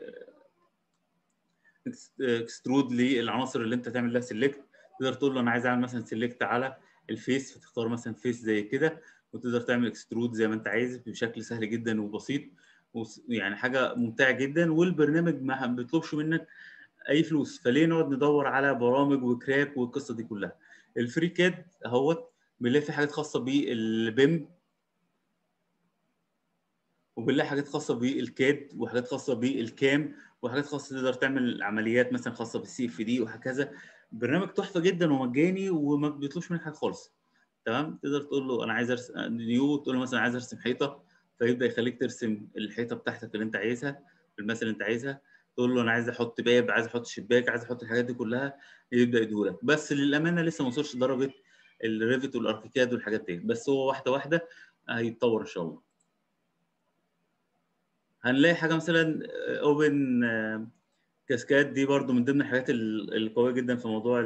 اكسترود للعناصر اللي انت تعمل لها سيلكت تقدر تقول له انا عايز اعمل مثلا سيلكت على الفيس فتختار مثلا فيس زي كده وتقدر تعمل اكسترود زي ما انت عايز بشكل سهل جدا وبسيط وس- يعني حاجه ممتعه جدا والبرنامج ما بيطلبش منك اي فلوس فليه نقعد ندور على برامج وكراك والقصه دي كلها الفري كاد اهوت بنلاقي في حاجات خاصه بالبيم وبنلاقي حاجات خاصه بالكاد وحاجات خاصه بالكام وحاجات خاصه تقدر تعمل عمليات مثلا خاصه بالسي اف دي وهكذا برنامج تحفه جدا ومجاني وما بيطلبش منك حاجه خالص تمام تقدر تقول له انا عايز ارسم نيو تقول له مثلا عايز ارسم حيطه فيبدا يخليك ترسم الحيطه بتاعتك اللي انت عايزها المثل اللي انت عايزها تقول له انا عايز احط باب عايز احط شباك عايز احط الحاجات دي كلها يبدا يديهولك بس للامانه لسه ما وصلش لدرجه الريفت والاركيكاد والحاجات دي بس هو واحده واحده هيتطور ان شاء الله هنلاقي حاجه مثلا اوبن كاسكاد دي برضو من ضمن الحاجات القويه جدا في موضوع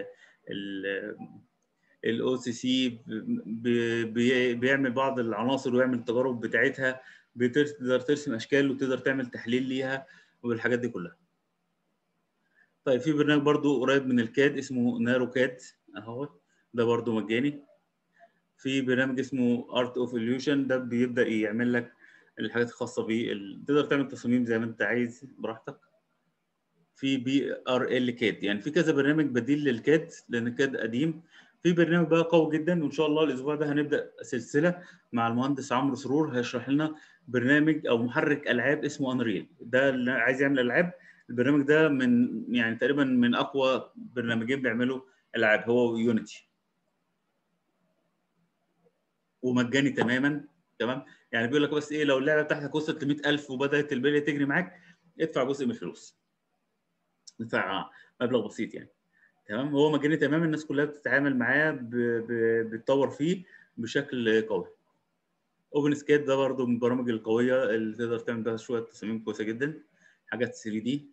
الاو سي سي بيعمل بعض العناصر ويعمل التجارب بتاعتها بتقدر ترسم اشكال وتقدر تعمل تحليل ليها والحاجات دي كلها طيب في برنامج برضو قريب من الكاد اسمه نارو كاد اهو ده برضو مجاني في برنامج اسمه ارت اوف illusion ده بيبدا يعمل لك الحاجات الخاصه بيه ال... تقدر تعمل تصاميم زي ما انت عايز براحتك في بي ار ال كاد يعني في كذا برنامج بديل للكاد لان الكاد قديم في برنامج بقى قوي جدا وان شاء الله الاسبوع ده هنبدا سلسله مع المهندس عمرو سرور هيشرح لنا برنامج او محرك العاب اسمه انريل ده اللي عايز يعمل العاب البرنامج ده من يعني تقريبا من اقوى برنامجين بيعملوا العاب هو يونيتي ومجاني تماما تمام يعني بيقول لك بس ايه لو اللعبه بتاعتك وصلت ل 100000 وبدات البليه تجري معاك ادفع جزء من الفلوس ادفع مبلغ بسيط يعني تمام هو مجاني تماما الناس كلها بتتعامل معاه بتطور فيه بشكل قوي اوبن سكيت ده برضو من البرامج القويه اللي تقدر تعمل بيها شويه تصاميم كويسه جدا حاجات 3 دي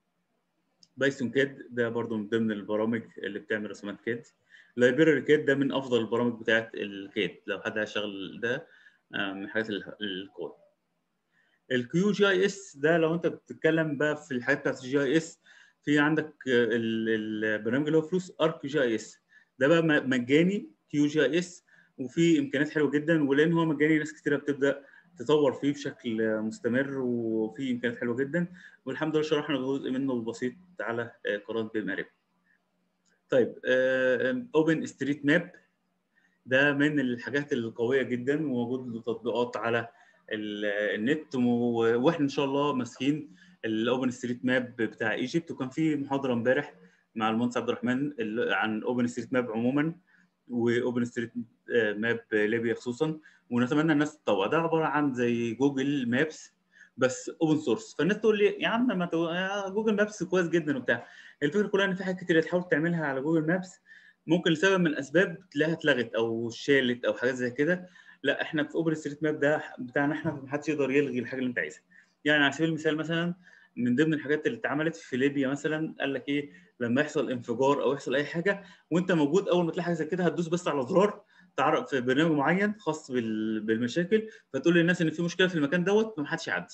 بايثون كاد ده برضو من ضمن البرامج اللي بتعمل رسومات كاد لايبراري كاد ده من افضل البرامج بتاعت الكاد لو حد هيشتغل ده من الحاجات القويه الكيو جي اي اس ده لو انت بتتكلم بقى في الحاجات بتاعت الجي اي اس في عندك البرنامج اللي هو فلوس ارك جي اي اس ده بقى مجاني كيو جي اي اس وفي امكانيات حلوه جدا ولان هو مجاني ناس كتيره بتبدا تطور فيه بشكل مستمر وفي امكانيات حلوه جدا والحمد لله شرحنا جزء منه بسيط على قناه بيم اريب. طيب اوبن ستريت ماب ده من الحاجات القويه جدا وموجود له تطبيقات على النت واحنا ان شاء الله ماسكين الاوبن ستريت ماب بتاع ايجيبت وكان في محاضره امبارح مع المهندس عبد الرحمن عن اوبن ستريت ماب عموما واوبن ستريت ماب ليبيا خصوصا ونتمنى الناس تطوع ده عباره عن زي جوجل مابس بس اوبن سورس فالناس تقول لي يا عم ما تو... جوجل مابس كويس جدا وبتاع الفكره كلها ان في حاجات كتير تحاول تعملها على جوجل مابس ممكن لسبب من الاسباب تلاقيها اتلغت او شالت او حاجات زي كده لا احنا في اوبن ستريت ماب ده بتاعنا احنا ما حدش يقدر يلغي الحاجه اللي انت عايزها يعني على سبيل المثال مثلا من ضمن الحاجات اللي اتعملت في ليبيا مثلا قال لك ايه لما يحصل انفجار او يحصل اي حاجه وانت موجود اول ما تلاقي حاجه زي كده هتدوس بس على زرار تعرف في برنامج معين خاص بالمشاكل فتقول للناس ان في مشكله في المكان دوت فما حدش يعدي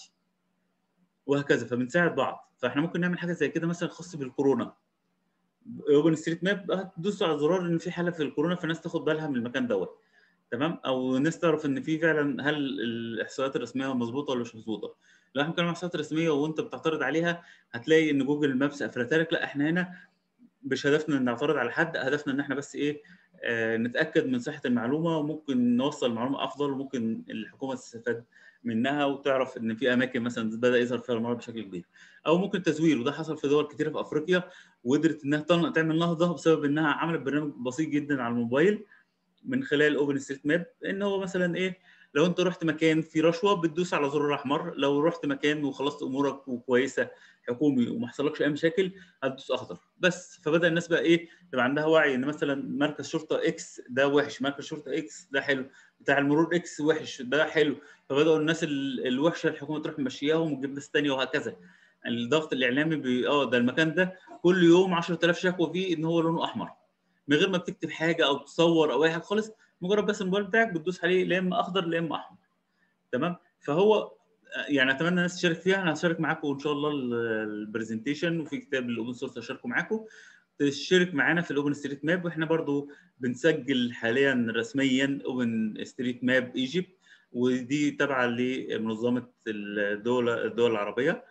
وهكذا فبنساعد بعض فاحنا ممكن نعمل حاجه زي كده مثلا خاص بالكورونا اوبن ستريت ماب هتدوس على زرار ان في حاله في الكورونا فالناس تاخد بالها من المكان دوت تمام او الناس تعرف ان في فعلا هل الاحصائيات الرسميه مظبوطه ولا مش مظبوطه لو احنا بنتكلم عن احصائيات رسميه وانت بتعترض عليها هتلاقي ان جوجل مابس قفلتها لك لا احنا هنا مش هدفنا ان نعترض على حد هدفنا ان احنا بس ايه آه نتاكد من صحه المعلومه وممكن نوصل المعلومه افضل وممكن الحكومه تستفاد منها وتعرف ان في اماكن مثلا بدا يظهر فيها المرض بشكل كبير او ممكن تزوير وده حصل في دول كتيره في افريقيا وقدرت انها تعمل نهضه بسبب انها عملت برنامج بسيط جدا على الموبايل من خلال اوبن ستريت ماب ان هو مثلا ايه لو انت رحت مكان فيه رشوه بتدوس على زر الاحمر لو رحت مكان وخلصت امورك وكويسه حكومي وما حصلكش اي مشاكل هتدوس اخضر بس فبدا الناس بقى ايه تبقى عندها وعي ان مثلا مركز شرطه اكس ده وحش مركز شرطه اكس ده حلو بتاع المرور اكس وحش ده حلو فبداوا الناس الوحشه الحكومه تروح ممشياهم وتجيب ناس ثانيه وهكذا الضغط الاعلامي بي... اه ده المكان ده كل يوم 10000 شكوى فيه ان هو لونه احمر من غير ما بتكتب حاجه او تصور او اي حاجه خالص مجرد بس الموبايل بتاعك بتدوس عليه لا اما اخضر لا اما احمر تمام فهو يعني اتمنى الناس تشارك فيها انا هشارك معاكم ان شاء الله البرزنتيشن وفي كتاب الاوبن سورس هشاركه معاكم تشترك معانا في الاوبن ستريت ماب واحنا برضو بنسجل حاليا رسميا اوبن ستريت ماب ايجيبت ودي تابعه لمنظمه الدول الدول العربيه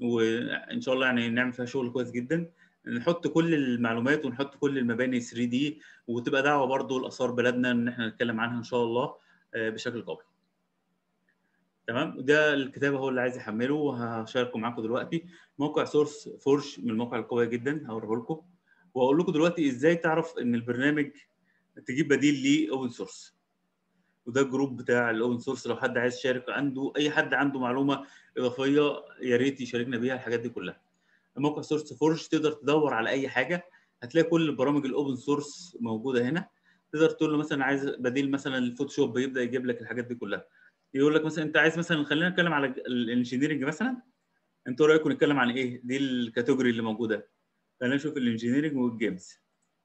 وان شاء الله يعني نعمل فيها شغل كويس جدا نحط كل المعلومات ونحط كل المباني 3 دي وتبقى دعوه برضو لاثار بلدنا ان احنا نتكلم عنها ان شاء الله بشكل قوي تمام ده الكتاب هو اللي عايز يحمله وهشاركه معاكم دلوقتي موقع سورس فورش من المواقع القويه جدا هوريه لكم واقول لكم دلوقتي ازاي تعرف ان البرنامج تجيب بديل ليه اوبن سورس وده الجروب بتاع الاوبن سورس لو حد عايز يشارك عنده اي حد عنده معلومه اضافيه يا ريت يشاركنا بيها الحاجات دي كلها موقع سورس فورج تقدر تدور على اي حاجه هتلاقي كل برامج الاوبن سورس موجوده هنا تقدر تقول له مثلا عايز بديل مثلا الفوتوشوب يبدا يجيب لك الحاجات دي كلها يقول لك مثلا انت عايز مثلا خلينا نتكلم على الانجينيرنج مثلا انتوا رايكم نتكلم عن ايه دي الكاتيجوري اللي موجوده خلينا نشوف الانجينيرنج والجيمز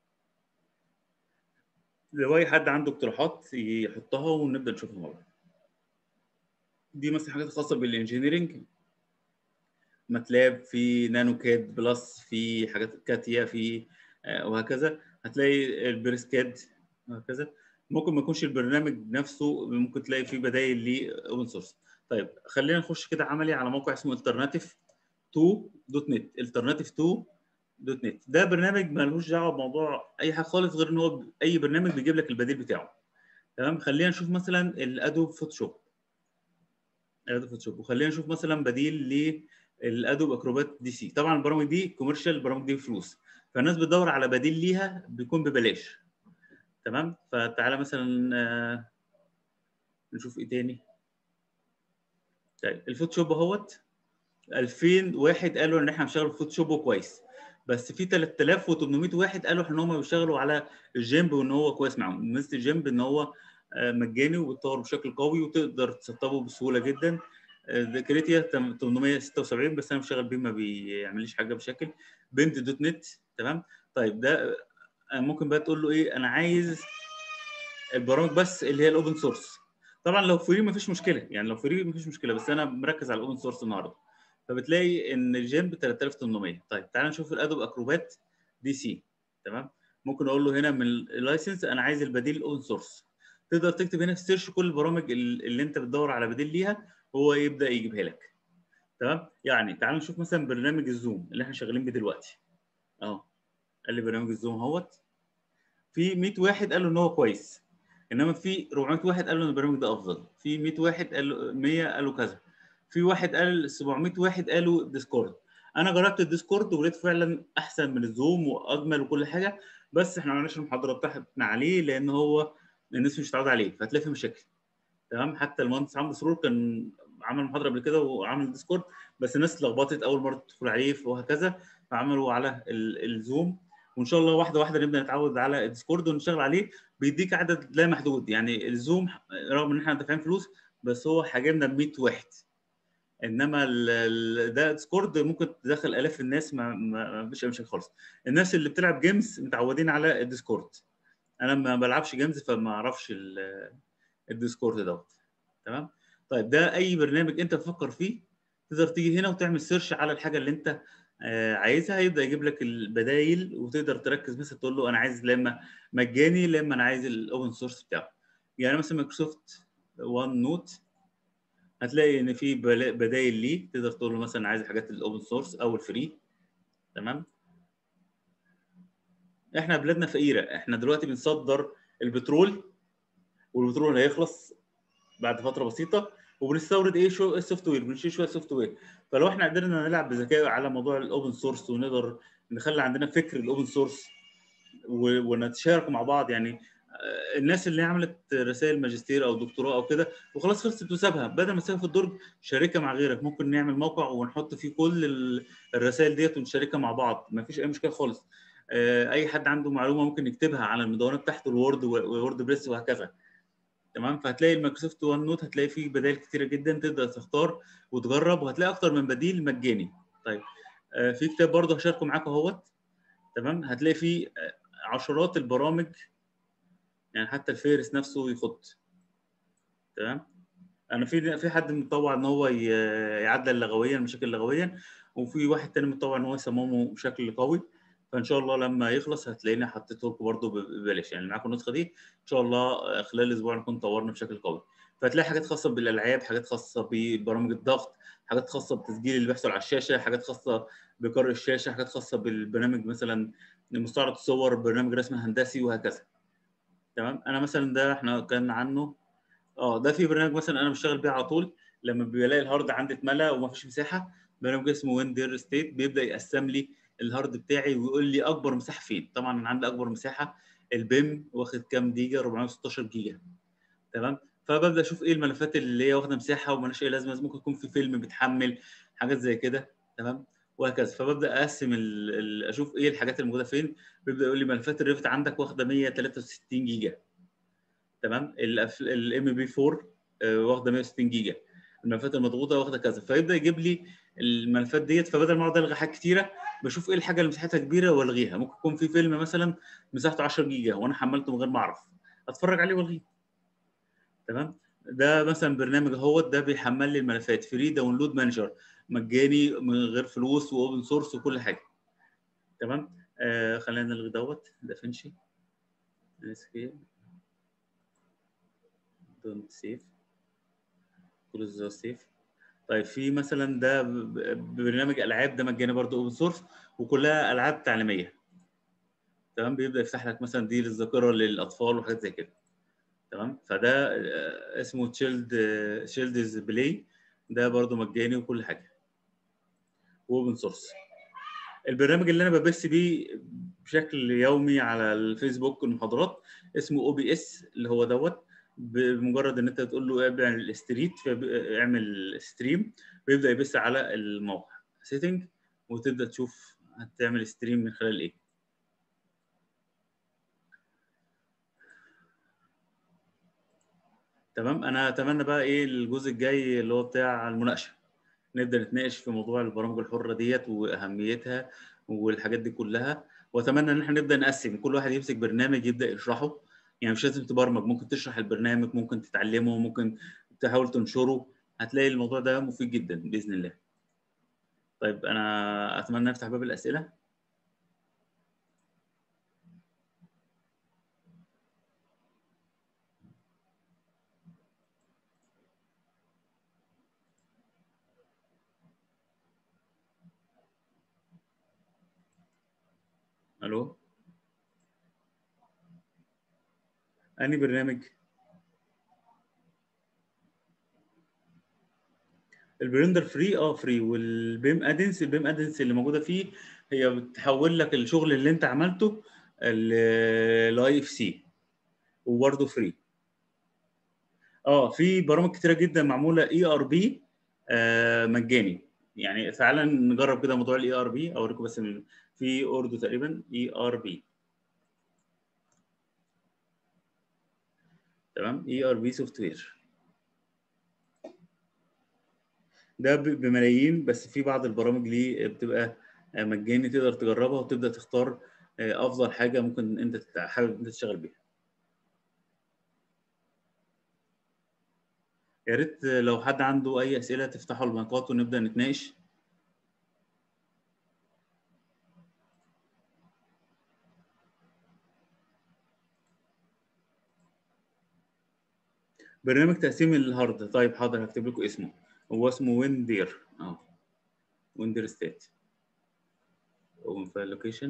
لو اي حد عنده اقتراحات يحطها ونبدا نشوفها مع بعض دي مثلا حاجات خاصه بالانجينيرنج ماتلاب في نانو كاد بلس في حاجات كاتيا في وهكذا هتلاقي البريسكاد وهكذا ممكن ما يكونش البرنامج نفسه ممكن تلاقي فيه بدائل ليه اوبن سورس طيب خلينا نخش كده عملي على موقع اسمه alternative 2 دوت نت alternative 2 دوت نت ده برنامج ملوش دعوه بموضوع اي حاجه خالص غير ان هو اي برنامج بيجيب لك البديل بتاعه تمام خلينا نشوف مثلا الادوب فوتوشوب ادوب فوتوشوب وخلينا نشوف مثلا بديل للادوب اكروبات دي سي طبعا البرامج دي كوميرشال البرامج دي بفلوس فالناس بتدور على بديل ليها بيكون ببلاش تمام فتعالى مثلا آه نشوف ايه تاني طيب الفوتوشوب اهوت 2000 واحد قالوا ان احنا هنشتغل فوتوشوب كويس بس في 3800 واحد قالوا ان هم بيشتغلوا على الجيمب وان هو كويس معاهم ميزه الجيمب ان هو مجاني وبيتطور بشكل قوي وتقدر تسطبه بسهوله جدا كريتيا 876 بس انا بشتغل بيه ما بيعمليش حاجه بشكل بنت دوت نت تمام طيب ده ممكن بقى تقول له ايه انا عايز البرامج بس اللي هي الاوبن سورس طبعا لو فري مفيش مشكله يعني لو فري مفيش مشكله بس انا مركز على الاوبن سورس النهارده فبتلاقي ان الجيم ب 3800 طيب تعال نشوف الادوب اكروبات دي سي تمام ممكن اقول له هنا من اللايسنس انا عايز البديل الاوبن سورس تقدر تكتب هنا في سيرش كل البرامج اللي انت بتدور على بديل ليها هو يبدا يجيبها لك تمام يعني تعال نشوف مثلا برنامج الزوم اللي احنا شغالين بيه دلوقتي اهو قال لي برنامج الزوم اهوت في 100 واحد قالوا ان هو كويس انما في 400 واحد قالوا ان البرنامج ده افضل في 100 واحد قالوا 100 قالوا كذا في واحد قال 700 واحد قالوا ديسكورد انا جربت الديسكورد ولقيت فعلا احسن من الزوم واجمل وكل حاجه بس احنا ما عملناش المحاضره بتاعتنا عليه لان هو الناس مش متعوده عليه فهتلاقي فيه مشاكل تمام حتى المهندس عمرو سرور كان عمل محاضره قبل كده وعمل ديسكورد بس الناس اتلخبطت اول مره تدخل عليه وهكذا فعملوا على الزوم وان شاء الله واحده واحده نبدا نتعود على الديسكورد ونشتغل عليه بيديك عدد لا محدود يعني الزوم رغم ان احنا دافعين فلوس بس هو حجمنا ب 100 واحد انما ده ديسكورد ممكن تدخل الاف الناس ما, ما فيش اي مشاكل خالص الناس اللي بتلعب جيمز متعودين على الديسكورد انا ما بلعبش جيمز فما اعرفش الديسكورد دوت تمام طيب ده اي برنامج انت بتفكر فيه تقدر تيجي هنا وتعمل سيرش على الحاجه اللي انت عايزها يبدا يجيب لك البدايل وتقدر تركز مثلا تقول له انا عايز لما مجاني لما انا عايز الاوبن سورس بتاعه يعني مثلا مايكروسوفت وان نوت هتلاقي ان في بدايل ليه تقدر تقول له مثلا عايز حاجات الاوبن سورس او الفري تمام احنا بلادنا فقيره احنا دلوقتي بنصدر البترول والبترول هيخلص بعد فتره بسيطه وبنستورد ايه شو السوفت وير بنشيل شويه سوفت وير فلو احنا قدرنا نلعب بذكاء على موضوع الاوبن سورس ونقدر نخلي عندنا فكر الاوبن سورس ونتشارك مع بعض يعني الناس اللي عملت رسائل ماجستير او دكتوراه او كده وخلاص خلصت وسابها بدل ما تسيبها في الدرج شاركها مع غيرك ممكن نعمل موقع ونحط فيه كل الرسائل ديت ونشاركها مع بعض ما فيش اي مشكله خالص اي حد عنده معلومه ممكن يكتبها على المدونه بتاعته الوورد وورد بريس وهكذا تمام فهتلاقي المايكروسوفت وان نوت هتلاقي فيه بدائل كتيره جدا تقدر تختار وتجرب وهتلاقي اكتر من بديل مجاني طيب في كتاب برضه هشاركه معاكم اهوت تمام هتلاقي فيه عشرات البرامج يعني حتى الفيرس نفسه يخط تمام انا في في حد متطوع ان هو يعدل لغويا مشاكل لغويا وفي واحد تاني متطوع ان هو يصممه بشكل قوي فان شاء الله لما يخلص هتلاقيني حطيته لكم برده ببلاش يعني معاكم النسخه دي ان شاء الله خلال اسبوع نكون طورنا بشكل قوي فهتلاقي حاجات خاصه بالالعاب حاجات خاصه ببرامج الضغط حاجات خاصه بالتسجيل اللي بيحصل على الشاشه حاجات خاصه بقرء الشاشه حاجات خاصه بالبرنامج مثلا مستعرض الصور برنامج رسم هندسي وهكذا تمام انا مثلا ده احنا كان عنه اه ده في برنامج مثلا انا بشتغل بيه على طول لما بلاقي الهارد عندي اتملى ومفيش مساحه برنامج اسمه ويندر ستيت بيبدا يقسم لي الهارد بتاعي ويقول لي اكبر مساحه فين طبعا انا عندي اكبر مساحه البيم واخد كام جيجا 416 جيجا تمام فببدا اشوف ايه الملفات اللي هي واخده مساحه ومالهاش اي لازمه ممكن يكون في فيلم بيتحمل حاجات زي كده تمام وهكذا فببدا اقسم ال ال اشوف ايه الحاجات الموجوده فين بيبدا يقول لي ملفات الريفت عندك واخده 163 جيجا تمام الام بي 4 واخده 160 جيجا الملفات المضغوطه واخده كذا فيبدا يجيب لي الملفات ديت فبدل ما اقعد الغي حاجات كتيره بشوف ايه الحاجه اللي مساحتها كبيره والغيها ممكن يكون في فيلم مثلا مساحته 10 جيجا وانا حملته من غير ما اعرف اتفرج عليه والغيه تمام ده مثلا برنامج اهوت ده بيحمل لي الملفات فري داونلود مانجر مجاني من غير فلوس واوبن سورس وكل حاجه تمام آه خلينا نلغي دوت ده فينشي اسكيب دونت سيف كلوز ذا سيف طيب في مثلا ده برنامج العاب ده مجاني برضه اوبن سورس وكلها العاب تعليميه تمام بيبدا يفتح لك مثلا دي للذاكره للاطفال وحاجات زي كده تمام فده اسمه تشيلد تشيلدز بلاي ده برضه مجاني وكل حاجه واوبن سورس البرنامج اللي انا ببث بيه بشكل يومي على الفيسبوك المحاضرات اسمه او بي اس اللي هو دوت بمجرد ان انت تقول له اعمل ستريت اعمل ستريم ويبدا يبث على الموقع سيتنج وتبدا تشوف هتعمل ستريم من خلال ايه تمام انا اتمنى بقى ايه الجزء الجاي اللي هو بتاع المناقشه نبدا نتناقش في موضوع البرامج الحره ديت واهميتها والحاجات دي كلها واتمنى ان احنا نبدا نقسم كل واحد يمسك برنامج يبدا يشرحه يعني مش لازم تبرمج ممكن تشرح البرنامج ممكن تتعلمه ممكن تحاول تنشره هتلاقي الموضوع ده مفيد جدا باذن الله طيب انا اتمنى نفتح باب الاسئله الو اني برنامج البلندر فري اه فري والبيم ادنس البيم ادنس اللي موجوده فيه هي بتحول لك الشغل اللي انت عملته لاي اف سي وبرده فري اه في برامج كتيره جدا معموله اي ار بي مجاني يعني تعالى نجرب كده موضوع الاي ار بي اوريكم بس في اوردو تقريبا اي ار بي تمام اي ار بي سوفت وير ده بملايين بس في بعض البرامج ليه بتبقى مجاني تقدر تجربها وتبدا تختار افضل حاجه ممكن انت حابب انت تشتغل بيها يا ريت لو حد عنده اي اسئله تفتحوا المايكات ونبدا نتناقش برنامج تقسيم الهارد طيب حاضر هكتب لكم اسمه هو اسمه ويندير اه ويندير ستيت اوبن فايل لوكيشن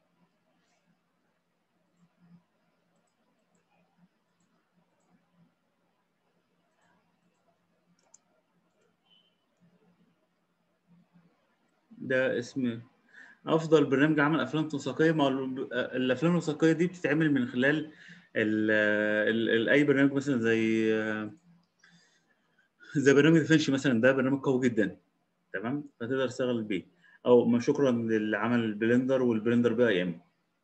ده اسم افضل برنامج عمل افلام وثائقيه ما الافلام الوثائقيه دي بتتعمل من خلال ال ال اي برنامج مثلا زي زي برنامج دافنشي مثلا ده برنامج قوي جدا تمام فتقدر تشتغل بيه او ما شكرا للي عمل البلندر والبلندر بقى ايام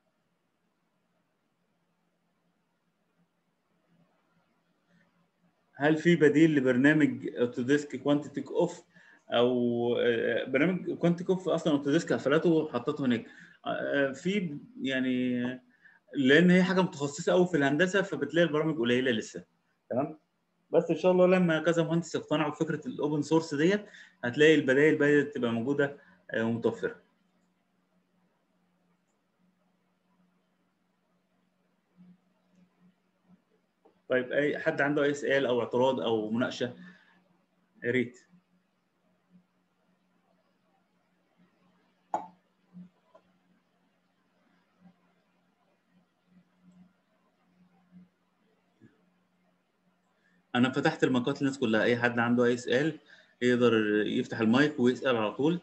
هل في بديل لبرنامج اوتوديسك كوانتيتيك اوف او برنامج كوانتيك اوف اصلا اوتوديسك قفلته وحطته هناك في يعني لان هي حاجه متخصصه قوي في الهندسه فبتلاقي البرامج قليله لسه تمام بس ان شاء الله لما كذا مهندس يقتنعوا بفكره الاوبن سورس ديت هتلاقي البدائل بدات تبقى موجوده متوفره طيب اي حد عنده اي سؤال او اعتراض او مناقشه يا ريت انا فتحت المايكات للناس كلها اي حد عنده اي سؤال يقدر يفتح المايك ويسال على طول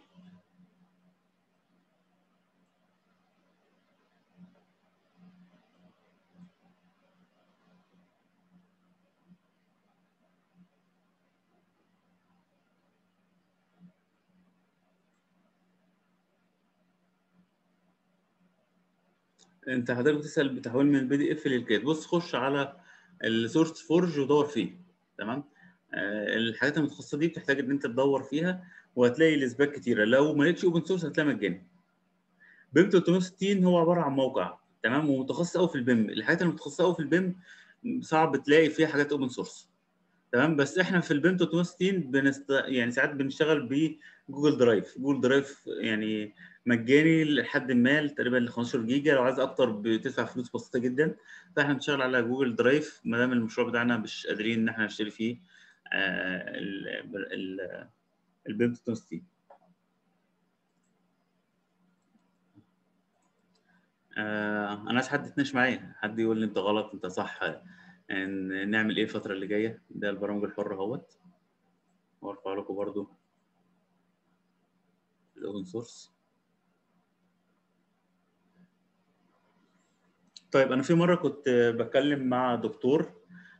انت حضرتك بتسال بتحويل من البي دي اف للكاد بص خش على السورس فورج ودور فيه تمام آه، الحاجات المتخصصه دي بتحتاج ان انت تدور فيها وهتلاقي الاسباب كتيره لو ما لقيتش اوبن سورس هتلاقي مجاني بيم 360 هو عباره عن موقع تمام ومتخصص قوي في البيم الحاجات المتخصصه قوي في البيم صعب تلاقي فيها حاجات اوبن سورس تمام بس احنا في البيم 360 بنست... يعني ساعات بنشتغل بجوجل درايف جوجل درايف يعني مجاني لحد ما تقريبا ل 15 جيجا لو عايز اكتر بتدفع فلوس بسيطه جدا فاحنا بنشتغل على جوجل درايف ما دام المشروع بتاعنا مش قادرين ان احنا نشتري فيه آه البيم 360 آه انا عايز حد يتناقش معايا حد يقول لي انت غلط انت صح ان نعمل ايه الفتره اللي جايه ده البرامج الحره اهوت وارفع لكم برضو الاوبن سورس طيب انا في مره كنت بتكلم مع دكتور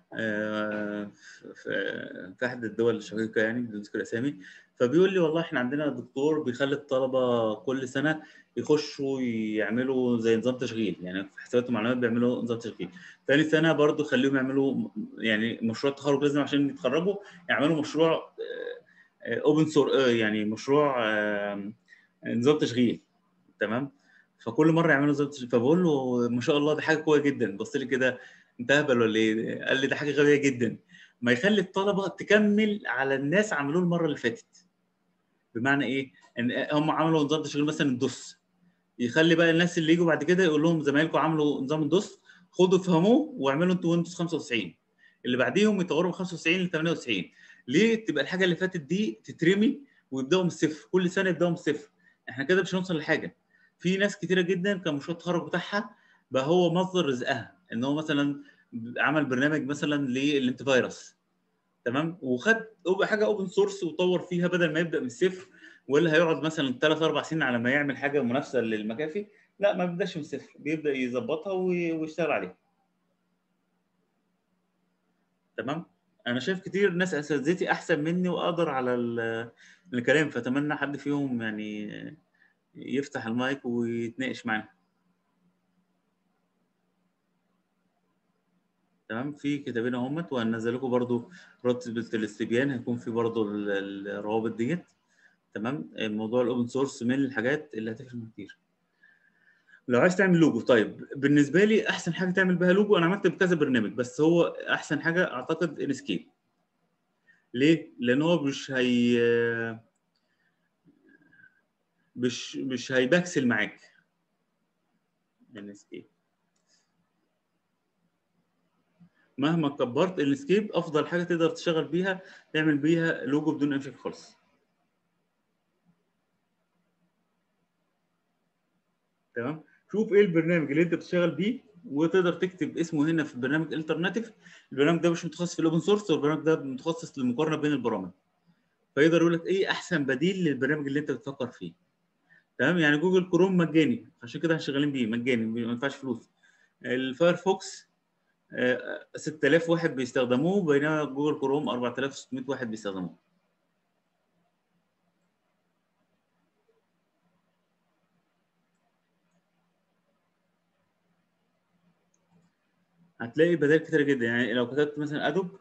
في احد الدول الشقيقه يعني بدون ذكر اسامي فبيقول لي والله احنا عندنا دكتور بيخلي الطلبه كل سنه يخشوا يعملوا زي نظام تشغيل يعني في حسابات المعلومات بيعملوا نظام تشغيل ثاني سنه برضو خليهم يعملوا يعني مشروع التخرج لازم عشان يتخرجوا يعملوا مشروع اوبن سور يعني مشروع نظام تشغيل تمام فكل مره يعملوا نظام تشغيل فبقول له ما شاء الله دي حاجه قويه جدا بص لي كده انت اهبل ولا ايه؟ قال لي ده حاجه غبيه جدا ما يخلي الطلبه تكمل على الناس عملوه المره اللي فاتت بمعنى ايه؟ ان هم عملوا نظام تشغيل مثلا الدوس يخلي بقى الناس اللي يجوا بعد كده يقول لهم زمايلكم عملوا نظام الدوس خدوا فهموه واعملوا انتوا ويندوز 95 اللي بعديهم يطوروا من 95 ل 98 ليه تبقى الحاجه اللي فاتت دي تترمي ويبداوا من الصفر كل سنه يبداوا من الصفر احنا كده مش هنوصل لحاجه في ناس كتيره جدا كان مشروع التخرج بتاعها بقى هو مصدر رزقها ان هو مثلا عمل برنامج مثلا للانتي فيروس تمام وخد حاجه اوبن سورس وطور فيها بدل ما يبدا من الصفر واللي هيقعد مثلا ثلاث اربع سنين على ما يعمل حاجه منافسه للمكافي لا ما بيبداش من الصفر بيبدا يظبطها ويشتغل عليها تمام انا شايف كتير ناس اساتذتي احسن مني واقدر على الكلام فاتمنى حد فيهم يعني يفتح المايك ويتناقش معانا تمام في كتابين اهمت وهنزل لكم برضو رتبه الاستبيان هيكون في برضو الروابط ديت تمام موضوع الاوبن سورس من الحاجات اللي هتفرق كتير لو عايز تعمل لوجو طيب بالنسبه لي احسن حاجه تعمل بها لوجو انا عملت بكذا برنامج بس هو احسن حاجه اعتقد انسكيب ليه لان هو مش هي مش مش هيبكسل معاك انسكيب مهما كبرت الانسكيب افضل حاجه تقدر تشتغل بيها تعمل بيها لوجو بدون اي مشاكل خالص تمام شوف ايه البرنامج اللي انت بتشتغل بيه وتقدر تكتب اسمه هنا في برنامج الترناتيف البرنامج ده مش متخصص في الاوبن سورس والبرنامج ده متخصص للمقارنه بين البرامج فيقدر يقول لك ايه احسن بديل للبرنامج اللي انت بتفكر فيه تمام يعني جوجل كروم مجاني عشان كده احنا شغالين بيه مجاني ما ينفعش فلوس الفايرفوكس 6000 واحد بيستخدموه بينما جوجل كروم 4600 واحد بيستخدموه هتلاقي بدائل كتيره جدا يعني لو كتبت مثلا ادوب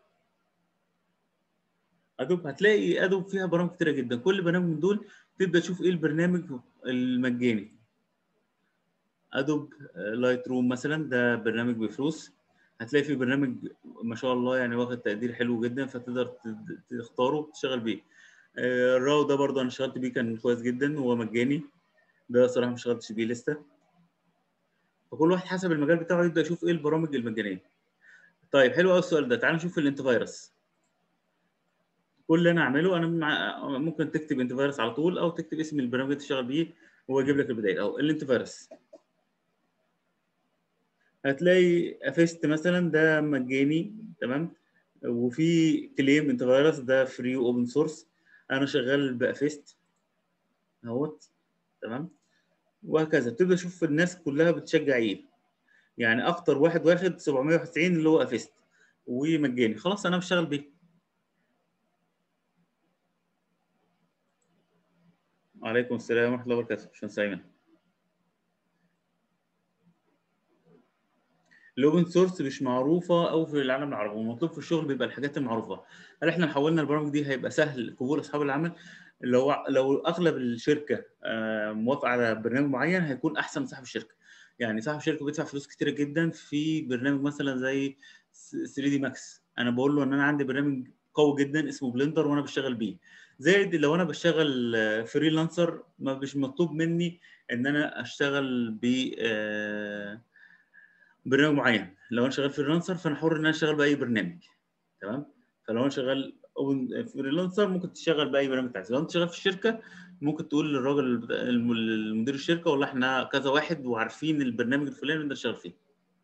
ادوب هتلاقي ادوب فيها برامج كتيره جدا كل برنامج من دول تبدا تشوف ايه البرنامج المجاني ادوب لايت روم مثلا ده برنامج بفلوس هتلاقي في برنامج ما شاء الله يعني واخد تقدير حلو جدا فتقدر تختاره وتشتغل بيه الراو ده برضه انا اشتغلت بيه كان كويس جدا وهو مجاني ده صراحه ما اشتغلتش بيه لسه فكل واحد حسب المجال بتاعه يبدا يشوف ايه البرامج المجانيه طيب حلو قوي السؤال ده تعال نشوف الانتي فيروس كل اللي انا اعمله انا مع... ممكن تكتب انتي فيروس على طول او تكتب اسم البرنامج اللي تشتغل بيه وهو يجيب لك البدايه او الانتي فيروس هتلاقي افيست مثلا ده مجاني تمام وفي كليم انت فيروس ده فري واوبن سورس انا شغال بافيست اهوت تمام وهكذا بتبدا تشوف الناس كلها بتشجع ايه يعني اكتر واحد واخد 791 اللي هو افيست ومجاني خلاص انا بشتغل بيه وعليكم السلام ورحمه الله وبركاته باشمهندس ايمن الاوبن سورس مش معروفه او في العالم العربي والمطلوب في الشغل بيبقى الحاجات المعروفه هل احنا حولنا البرامج دي هيبقى سهل قبول اصحاب العمل لو لو اغلب الشركه موافقه على برنامج معين هيكون احسن من صاحب الشركه يعني صاحب الشركه بيدفع فلوس كتيره جدا في برنامج مثلا زي 3 دي ماكس انا بقول له ان انا عندي برنامج قوي جدا اسمه بلندر وانا بشتغل بيه زائد لو انا بشتغل فريلانسر ما مش مطلوب مني ان انا اشتغل ب برنامج معين لو انا شغال فريلانسر فانا حر ان انا اشتغل باي برنامج تمام فلو انا شغال فريلانسر ممكن تشتغل باي برنامج عايز لو انت شغال في الشركه ممكن تقول للراجل المدير الشركه والله احنا كذا واحد وعارفين البرنامج الفلاني اللي انت شغال فيه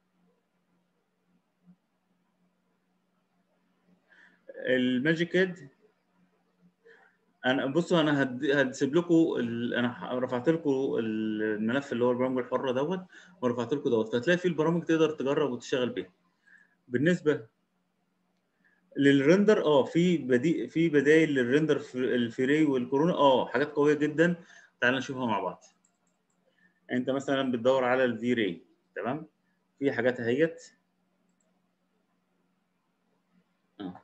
الماجيك اد انا بصوا انا هسيب لكم انا رفعت لكم الملف اللي هو البرامج الحره دوت ورفعت لكم دوت فهتلاقي فيه البرامج تقدر تجرب وتشتغل بيها بالنسبه للرندر اه في بدي في بدائل للرندر الفري والكورونا اه حاجات قويه جدا تعال نشوفها مع بعض انت مثلا بتدور على الفي راي تمام في حاجات اهيت اه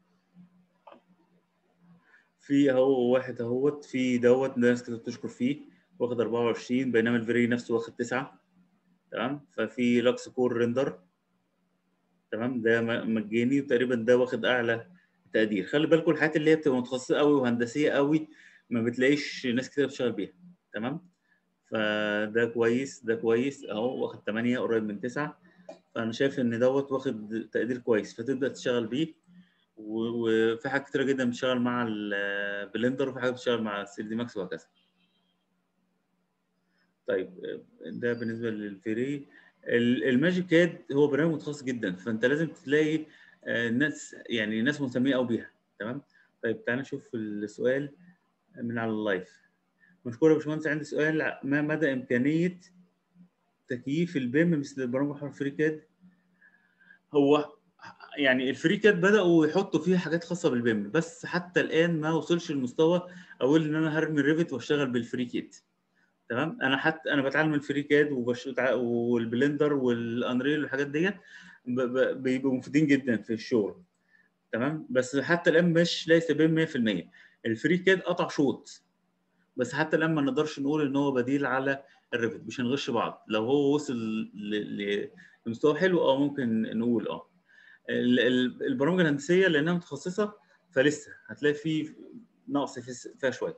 في اهو واحد اهوت في دوت ناس كده بتشكر فيه واخد 24 بينما الفيري نفسه واخد 9 تمام ففي لاكس كور ريندر تمام ده مجاني وتقريبا ده واخد اعلى تقدير خلي بالكم الحاجات اللي هي بتبقى متخصصه قوي وهندسيه قوي ما بتلاقيش ناس كتير بتشتغل بيها تمام فده كويس ده كويس اهو واخد 8 قريب من 9 فانا شايف ان دوت واخد تقدير كويس فتبدا تشتغل بيه وفي حاجات كتيره جدا بتشتغل مع البلندر وفي حاجات بتشتغل مع 3 دي ماكس وهكذا طيب ده بالنسبه للفري الماجيك اد هو برنامج متخصص جدا فانت لازم تلاقي ناس يعني ناس مهتمين قوي بيها تمام طيب تعالى نشوف السؤال من على اللايف مشكور يا باشمهندس عندي سؤال ما مدى امكانيه تكييف البيم مثل البرامج الحر فري كاد هو يعني الفري كات بداوا يحطوا فيها حاجات خاصه بالبيم بس حتى الان ما وصلش المستوى اقول ان انا هرمي الريفت واشتغل بالفري كيت تمام انا حتى انا بتعلم الفري كاد وبش... والبلندر والانريل والحاجات ديت بيبقوا مفيدين جدا في الشغل تمام بس حتى الان مش ليس بيم 100% الفري كاد قطع شوط بس حتى الان ما نقدرش نقول ان هو بديل على الريفت مش هنغش بعض لو هو وصل ل... لمستوى حلو اه ممكن نقول اه البرامج الهندسيه لانها متخصصه فلسه هتلاقي في نقص فيها شويه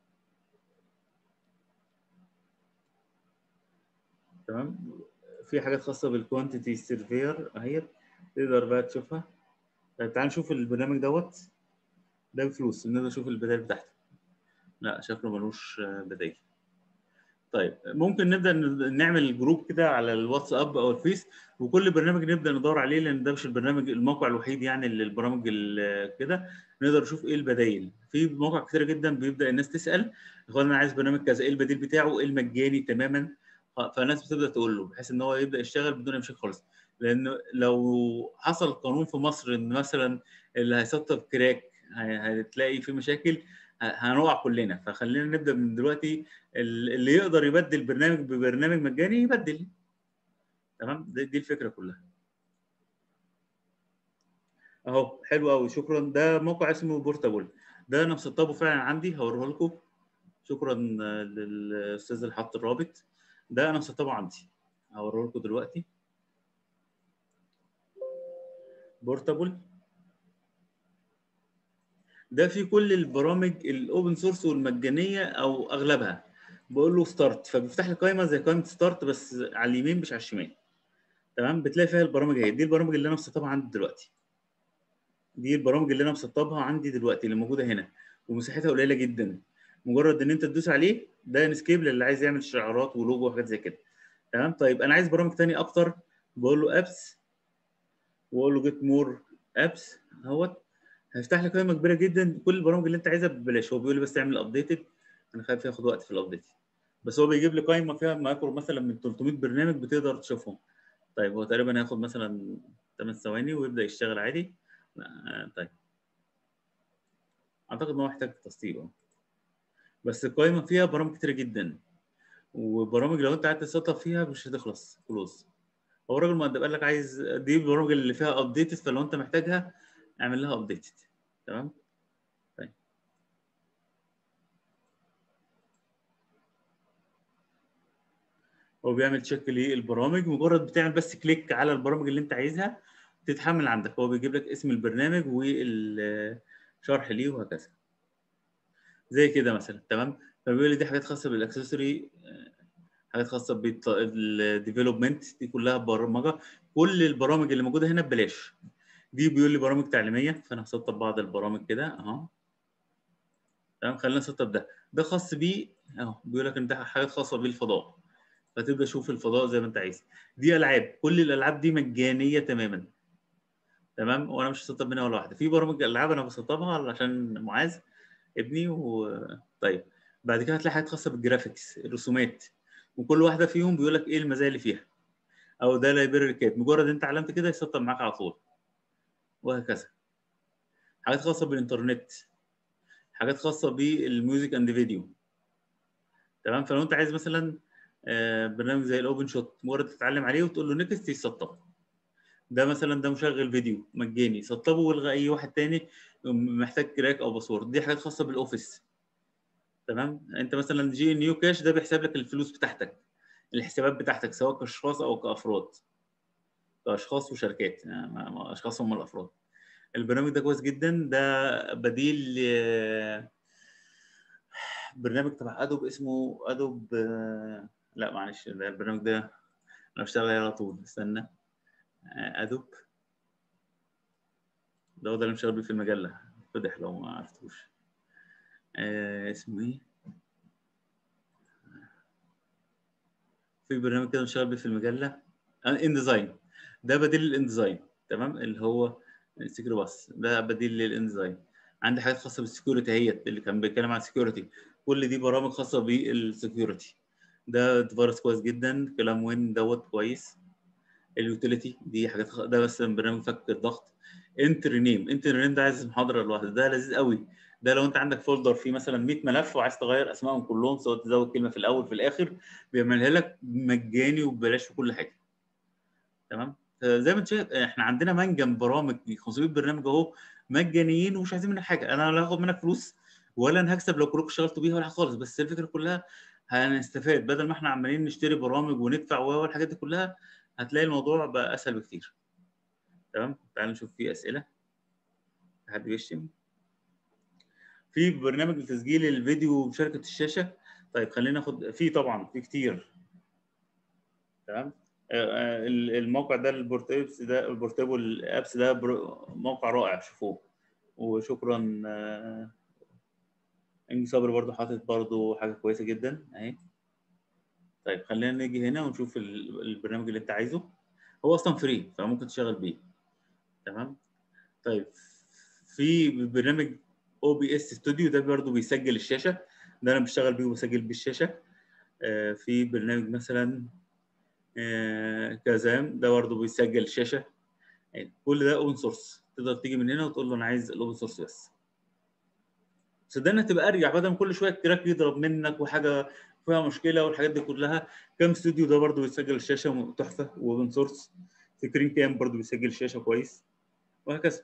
تمام في حاجات خاصه بالكوانتيتي سيرفير اهي تقدر بقى تشوفها طيب تعال نشوف البرنامج دوت ده بفلوس نقدر نشوف البدائل بتاعته لا شكله ملوش بدائل طيب ممكن نبدا نعمل جروب كده على الواتساب او الفيس وكل برنامج نبدا ندور عليه لان ده مش البرنامج الموقع الوحيد يعني اللي البرامج كده نقدر نشوف ايه البدايل في مواقع كتيره جدا بيبدا الناس تسال اخوان انا عايز برنامج كذا ايه البديل بتاعه ايه المجاني تماما فالناس بتبدا تقول له بحيث ان هو يبدا يشتغل بدون مشاكل خالص لان لو حصل قانون في مصر ان مثلا اللي هيسطب كراك هتلاقي في مشاكل هنقع كلنا فخلينا نبدا من دلوقتي اللي يقدر يبدل برنامج ببرنامج مجاني يبدل تمام دي الفكره كلها اهو حلو قوي شكرا ده موقع اسمه بورتابل ده انا مسطبه فعلا عندي هوريه لكم شكرا للاستاذ اللي حط الرابط ده انا مسطبه عندي هوريه لكم دلوقتي بورتابل ده في كل البرامج الاوبن سورس والمجانيه او اغلبها بقول له ستارت فبيفتح لي قائمه زي قائمه ستارت بس على اليمين مش على الشمال تمام بتلاقي فيها البرامج اهي دي البرامج اللي انا مسطبها عندي دلوقتي دي البرامج اللي انا مسطبها عندي دلوقتي اللي موجوده هنا ومساحتها قليله جدا مجرد ان انت تدوس عليه ده انسكيب للي عايز يعمل شعارات ولوجو وحاجات زي كده تمام طيب انا عايز برامج ثانيه اكتر بقول له ابس واقول له جيت مور ابس اهوت هيفتح لك قائمه كبيره جدا كل البرامج اللي انت عايزها ببلاش هو بيقول لي بس اعمل ابديتد انا خايف ياخد وقت في الابديت بس هو بيجيب لي قائمه فيها مايكرو مثلا من 300 برنامج بتقدر تشوفهم طيب هو تقريبا هياخد مثلا 8 ثواني ويبدا يشتغل عادي لا طيب اعتقد ان هو محتاج تسطيب اه بس القائمه فيها برامج كتير جدا وبرامج لو انت قعدت تسطب فيها مش هتخلص كلوز هو الراجل مقدم قال لك عايز دي البرامج اللي فيها ابديتد فلو انت محتاجها اعمل لها ابديتد تمام طيب هو بيعمل تشيك للبرامج مجرد بتعمل بس كليك على البرامج اللي انت عايزها تتحمل عندك هو بيجيب لك اسم البرنامج والشرح ليه وهكذا زي كده مثلا تمام فبيقول لي دي حاجات خاصه بالاكسسوري حاجات خاصه بالديفلوبمنت دي كلها برمجه كل البرامج اللي موجوده هنا ببلاش دي بيقول لي برامج تعليميه فانا هسطب بعض البرامج كده اهو تمام خلينا نسطب ده ده خاص بيه اهو بيقول لك ان ده حاجات خاصه بالفضاء فتبدا تشوف الفضاء زي ما انت عايز دي العاب كل الالعاب دي مجانيه تماما تمام وانا مش هسطب منها ولا واحده في برامج العاب انا بسطبها عشان معاذ ابني و طيب بعد كده هتلاقي حاجات خاصه بالجرافيكس الرسومات وكل واحده فيهم بيقول لك ايه المزايا اللي فيها او ده لايبرري كات مجرد انت علمت كده يسطب معاك على طول وهكذا حاجات خاصه بالانترنت حاجات خاصه بالميوزك اند فيديو تمام فلو انت عايز مثلا برنامج زي الاوبن شوت مجرد تتعلم عليه وتقول له نكست يسطب ده مثلا ده مشغل فيديو مجاني سطبه والغى اي واحد تاني محتاج كراك او باسورد دي حاجات خاصه بالاوفيس تمام انت مثلا جي نيو كاش ده بيحسب لك الفلوس بتاعتك الحسابات بتاعتك سواء كاشخاص او كافراد كاشخاص وشركات يعني اشخاص هم الافراد البرنامج ده كويس جدا ده بديل برنامج تبع ادوب اسمه ادوب لا معلش ده البرنامج ده انا بشتغل عليه على طول استنى ادوب ده هو ده اللي مشتغل بيه في المجله فضح لو ما عرفتوش آه اسمه ايه في برنامج كده مشتغل بيه في المجله ان ديزاين ده بديل للانديزاين تمام اللي هو سكيور باس ده بديل للانديزاين عندي حاجات خاصه بالسكيورتي هي اللي كان بيتكلم عن السكيورتي كل دي برامج خاصه بالسكيورتي ده فيروس كويس جدا كلام وين دوت كويس اليوتيليتي دي حاجات خ... ده بس برنامج فك الضغط انتر نيم انتر نيم ده عايز محاضره لوحده ده لذيذ قوي ده لو انت عندك فولدر فيه مثلا 100 ملف وعايز تغير اسمائهم كلهم سواء تزود كلمه في الاول في الاخر بيعملها لك مجاني وببلاش في كل حاجه تمام زي ما انت شايف احنا عندنا منجم برامج 500 برنامج اهو مجانيين ومش عايزين منك حاجه انا لا هاخد منك فلوس ولا انا هكسب لو كلكم اشتغلتوا بيها ولا خالص بس الفكره كلها هنستفاد بدل ما احنا عمالين نشتري برامج وندفع والحاجات دي كلها هتلاقي الموضوع بقى اسهل بكتير تمام تعالوا نشوف فيه اسئله حد بيشتم في برنامج لتسجيل الفيديو بشركه الشاشه طيب خلينا ناخد في طبعا في كتير تمام الموقع ده البورتابس ده البورتابل ابس ده موقع رائع شوفوه وشكرا انجي صبري برضو حاطط برضو حاجه كويسه جدا اهي طيب خلينا نيجي هنا ونشوف البرنامج اللي انت عايزه هو اصلا فري فممكن تشتغل بيه تمام طيب في برنامج او بي اس ستوديو ده برضو بيسجل الشاشه ده انا بشتغل بيه وبسجل بيه الشاشه آه في برنامج مثلا آه كازام ده برضو بيسجل الشاشه يعني كل ده اوبن سورس تقدر تيجي من هنا وتقول له انا عايز الاوبن سورس بس صدقني هتبقى ارجع بدل ما كل شويه التراك يضرب منك وحاجه فيها مشكله والحاجات دي كلها كام استوديو ده برضو بيسجل الشاشه تحفه واوبن سورس سكرين كام برضو بيسجل الشاشه كويس وهكذا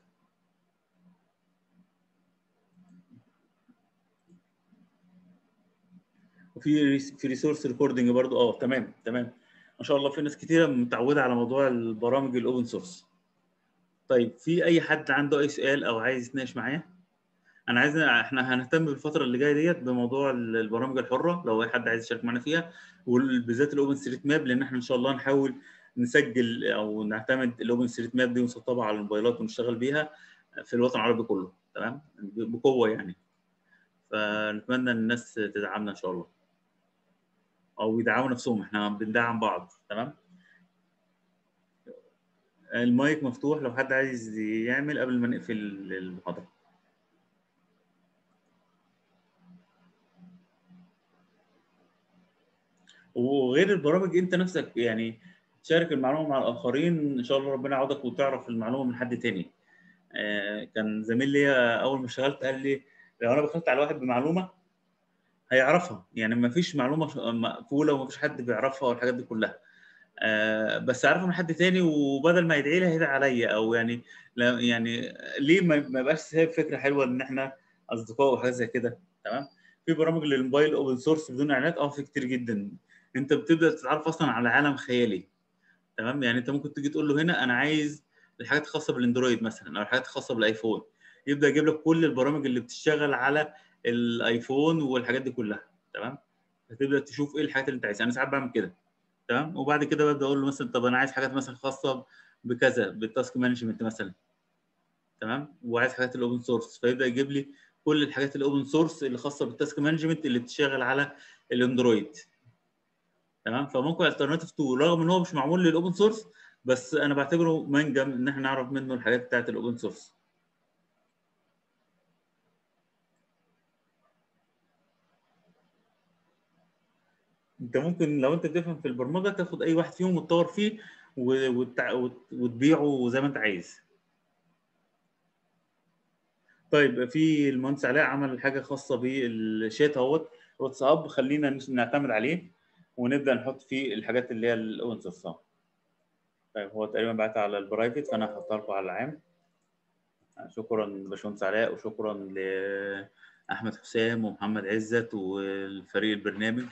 وفي في ريسورس ريكوردنج برضو اه تمام تمام ما شاء الله في ناس كتيره متعوده على موضوع البرامج الاوبن سورس طيب في اي حد عنده اي سؤال او عايز يتناقش معايا انا عايز احنا هنهتم بالفتره اللي جايه ديت بموضوع البرامج الحره لو اي حد عايز يشارك معانا فيها وبالذات الاوبن ستريت ماب لان احنا ان شاء الله نحاول نسجل او نعتمد الاوبن ستريت ماب دي ونسطبها على الموبايلات ونشتغل بيها في الوطن العربي كله تمام بقوه يعني فنتمنى ان الناس تدعمنا ان شاء الله او يدعموا نفسهم احنا بندعم بعض تمام المايك مفتوح لو حد عايز يعمل قبل ما نقفل المحاضره وغير البرامج انت نفسك يعني تشارك المعلومه مع الاخرين ان شاء الله ربنا يعوضك وتعرف المعلومه من حد تاني آه، كان زميل ليا اول ما اشتغلت قال لي لو انا دخلت على واحد بمعلومه هيعرفها يعني ما فيش معلومه مقفوله وما فيش حد بيعرفها والحاجات دي كلها آه، بس اعرفها من حد تاني وبدل ما يدعي لي هيدعي عليا او يعني لا يعني ليه ما ما يبقاش سايب فكره حلوه ان احنا اصدقاء وحاجات زي كده تمام في برامج للموبايل اوبن سورس بدون اعلانات اه في كتير جدا انت بتبدا تتعرف اصلا على عالم خيالي تمام يعني انت ممكن تيجي تقول له هنا انا عايز الحاجات الخاصه بالاندرويد مثلا او الحاجات الخاصه بالايفون يبدا يجيب لك كل البرامج اللي بتشتغل على الايفون والحاجات دي كلها تمام فتبدا تشوف ايه الحاجات اللي انت عايزها انا ساعات بعمل كده تمام وبعد كده ببدا اقول له مثلا طب انا عايز حاجات مثلا خاصه بكذا بالتاسك مانجمنت مثلا تمام وعايز حاجات الاوبن سورس فيبدا يجيب لي كل الحاجات الاوبن سورس اللي خاصه بالتاسك مانجمنت اللي بتشتغل على الاندرويد تمام فممكن الترناتيف تول رغم ان هو مش معمول للاوبن سورس بس انا بعتبره منجم ان احنا نعرف منه الحاجات بتاعت الاوبن سورس انت ممكن لو انت بتفهم في البرمجه تاخد اي واحد فيهم وتطور فيه وتع... وتبيعه زي ما انت عايز طيب في المهندس علاء عمل حاجه خاصه بالشات اهوت واتساب خلينا نعتمد عليه ونبدا نحط فيه الحاجات اللي هي الاوبن سورس طيب هو تقريبا بعت على البرايفت فانا هحطها لكم على العام شكرا باشمهندس علاء وشكرا لاحمد حسام ومحمد عزت والفريق البرنامج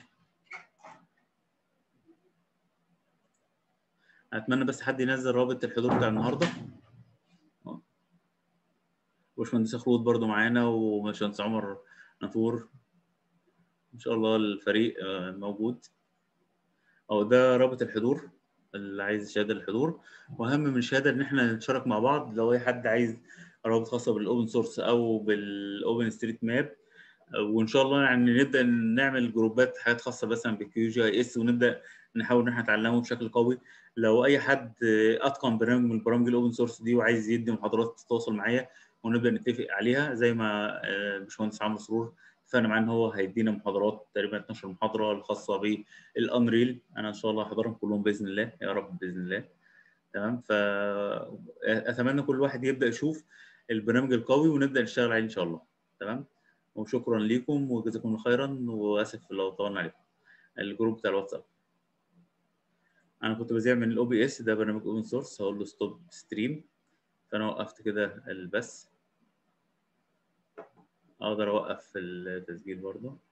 اتمنى بس حد ينزل رابط الحضور بتاع النهارده وباشمهندس خلود برضو معانا وباشمهندس عمر نافور ان شاء الله الفريق موجود او ده رابط الحضور اللي عايز شهاده الحضور واهم من الشهاده ان احنا نتشارك مع بعض لو اي حد عايز روابط خاصه بالاوبن سورس او بالاوبن ستريت ماب وان شاء الله يعني نبدا نعمل جروبات حاجات خاصه مثلا بالكيو جي اي اس ونبدا نحاول ان احنا نتعلمه بشكل قوي لو اي حد اتقن برنامج من البرامج الاوبن سورس دي وعايز يدي محاضرات تتواصل معايا ونبدا نتفق عليها زي ما باشمهندس عمرو سرور اتفقنا معاه ان هو هيدينا محاضرات تقريبا 12 محاضره الخاصه بالانريل انا ان شاء الله هحضرهم كلهم باذن الله يا رب باذن الله تمام فاتمنى كل واحد يبدا يشوف البرنامج القوي ونبدا نشتغل عليه ان شاء الله تمام وشكرا لكم وجزاكم الله خيرا واسف لو طولنا عليكم الجروب بتاع الواتساب انا كنت بذيع من الاو بي اس ده برنامج اوبن سورس هقول له ستوب ستريم فانا وقفت كده البث اقدر اوقف التسجيل برضه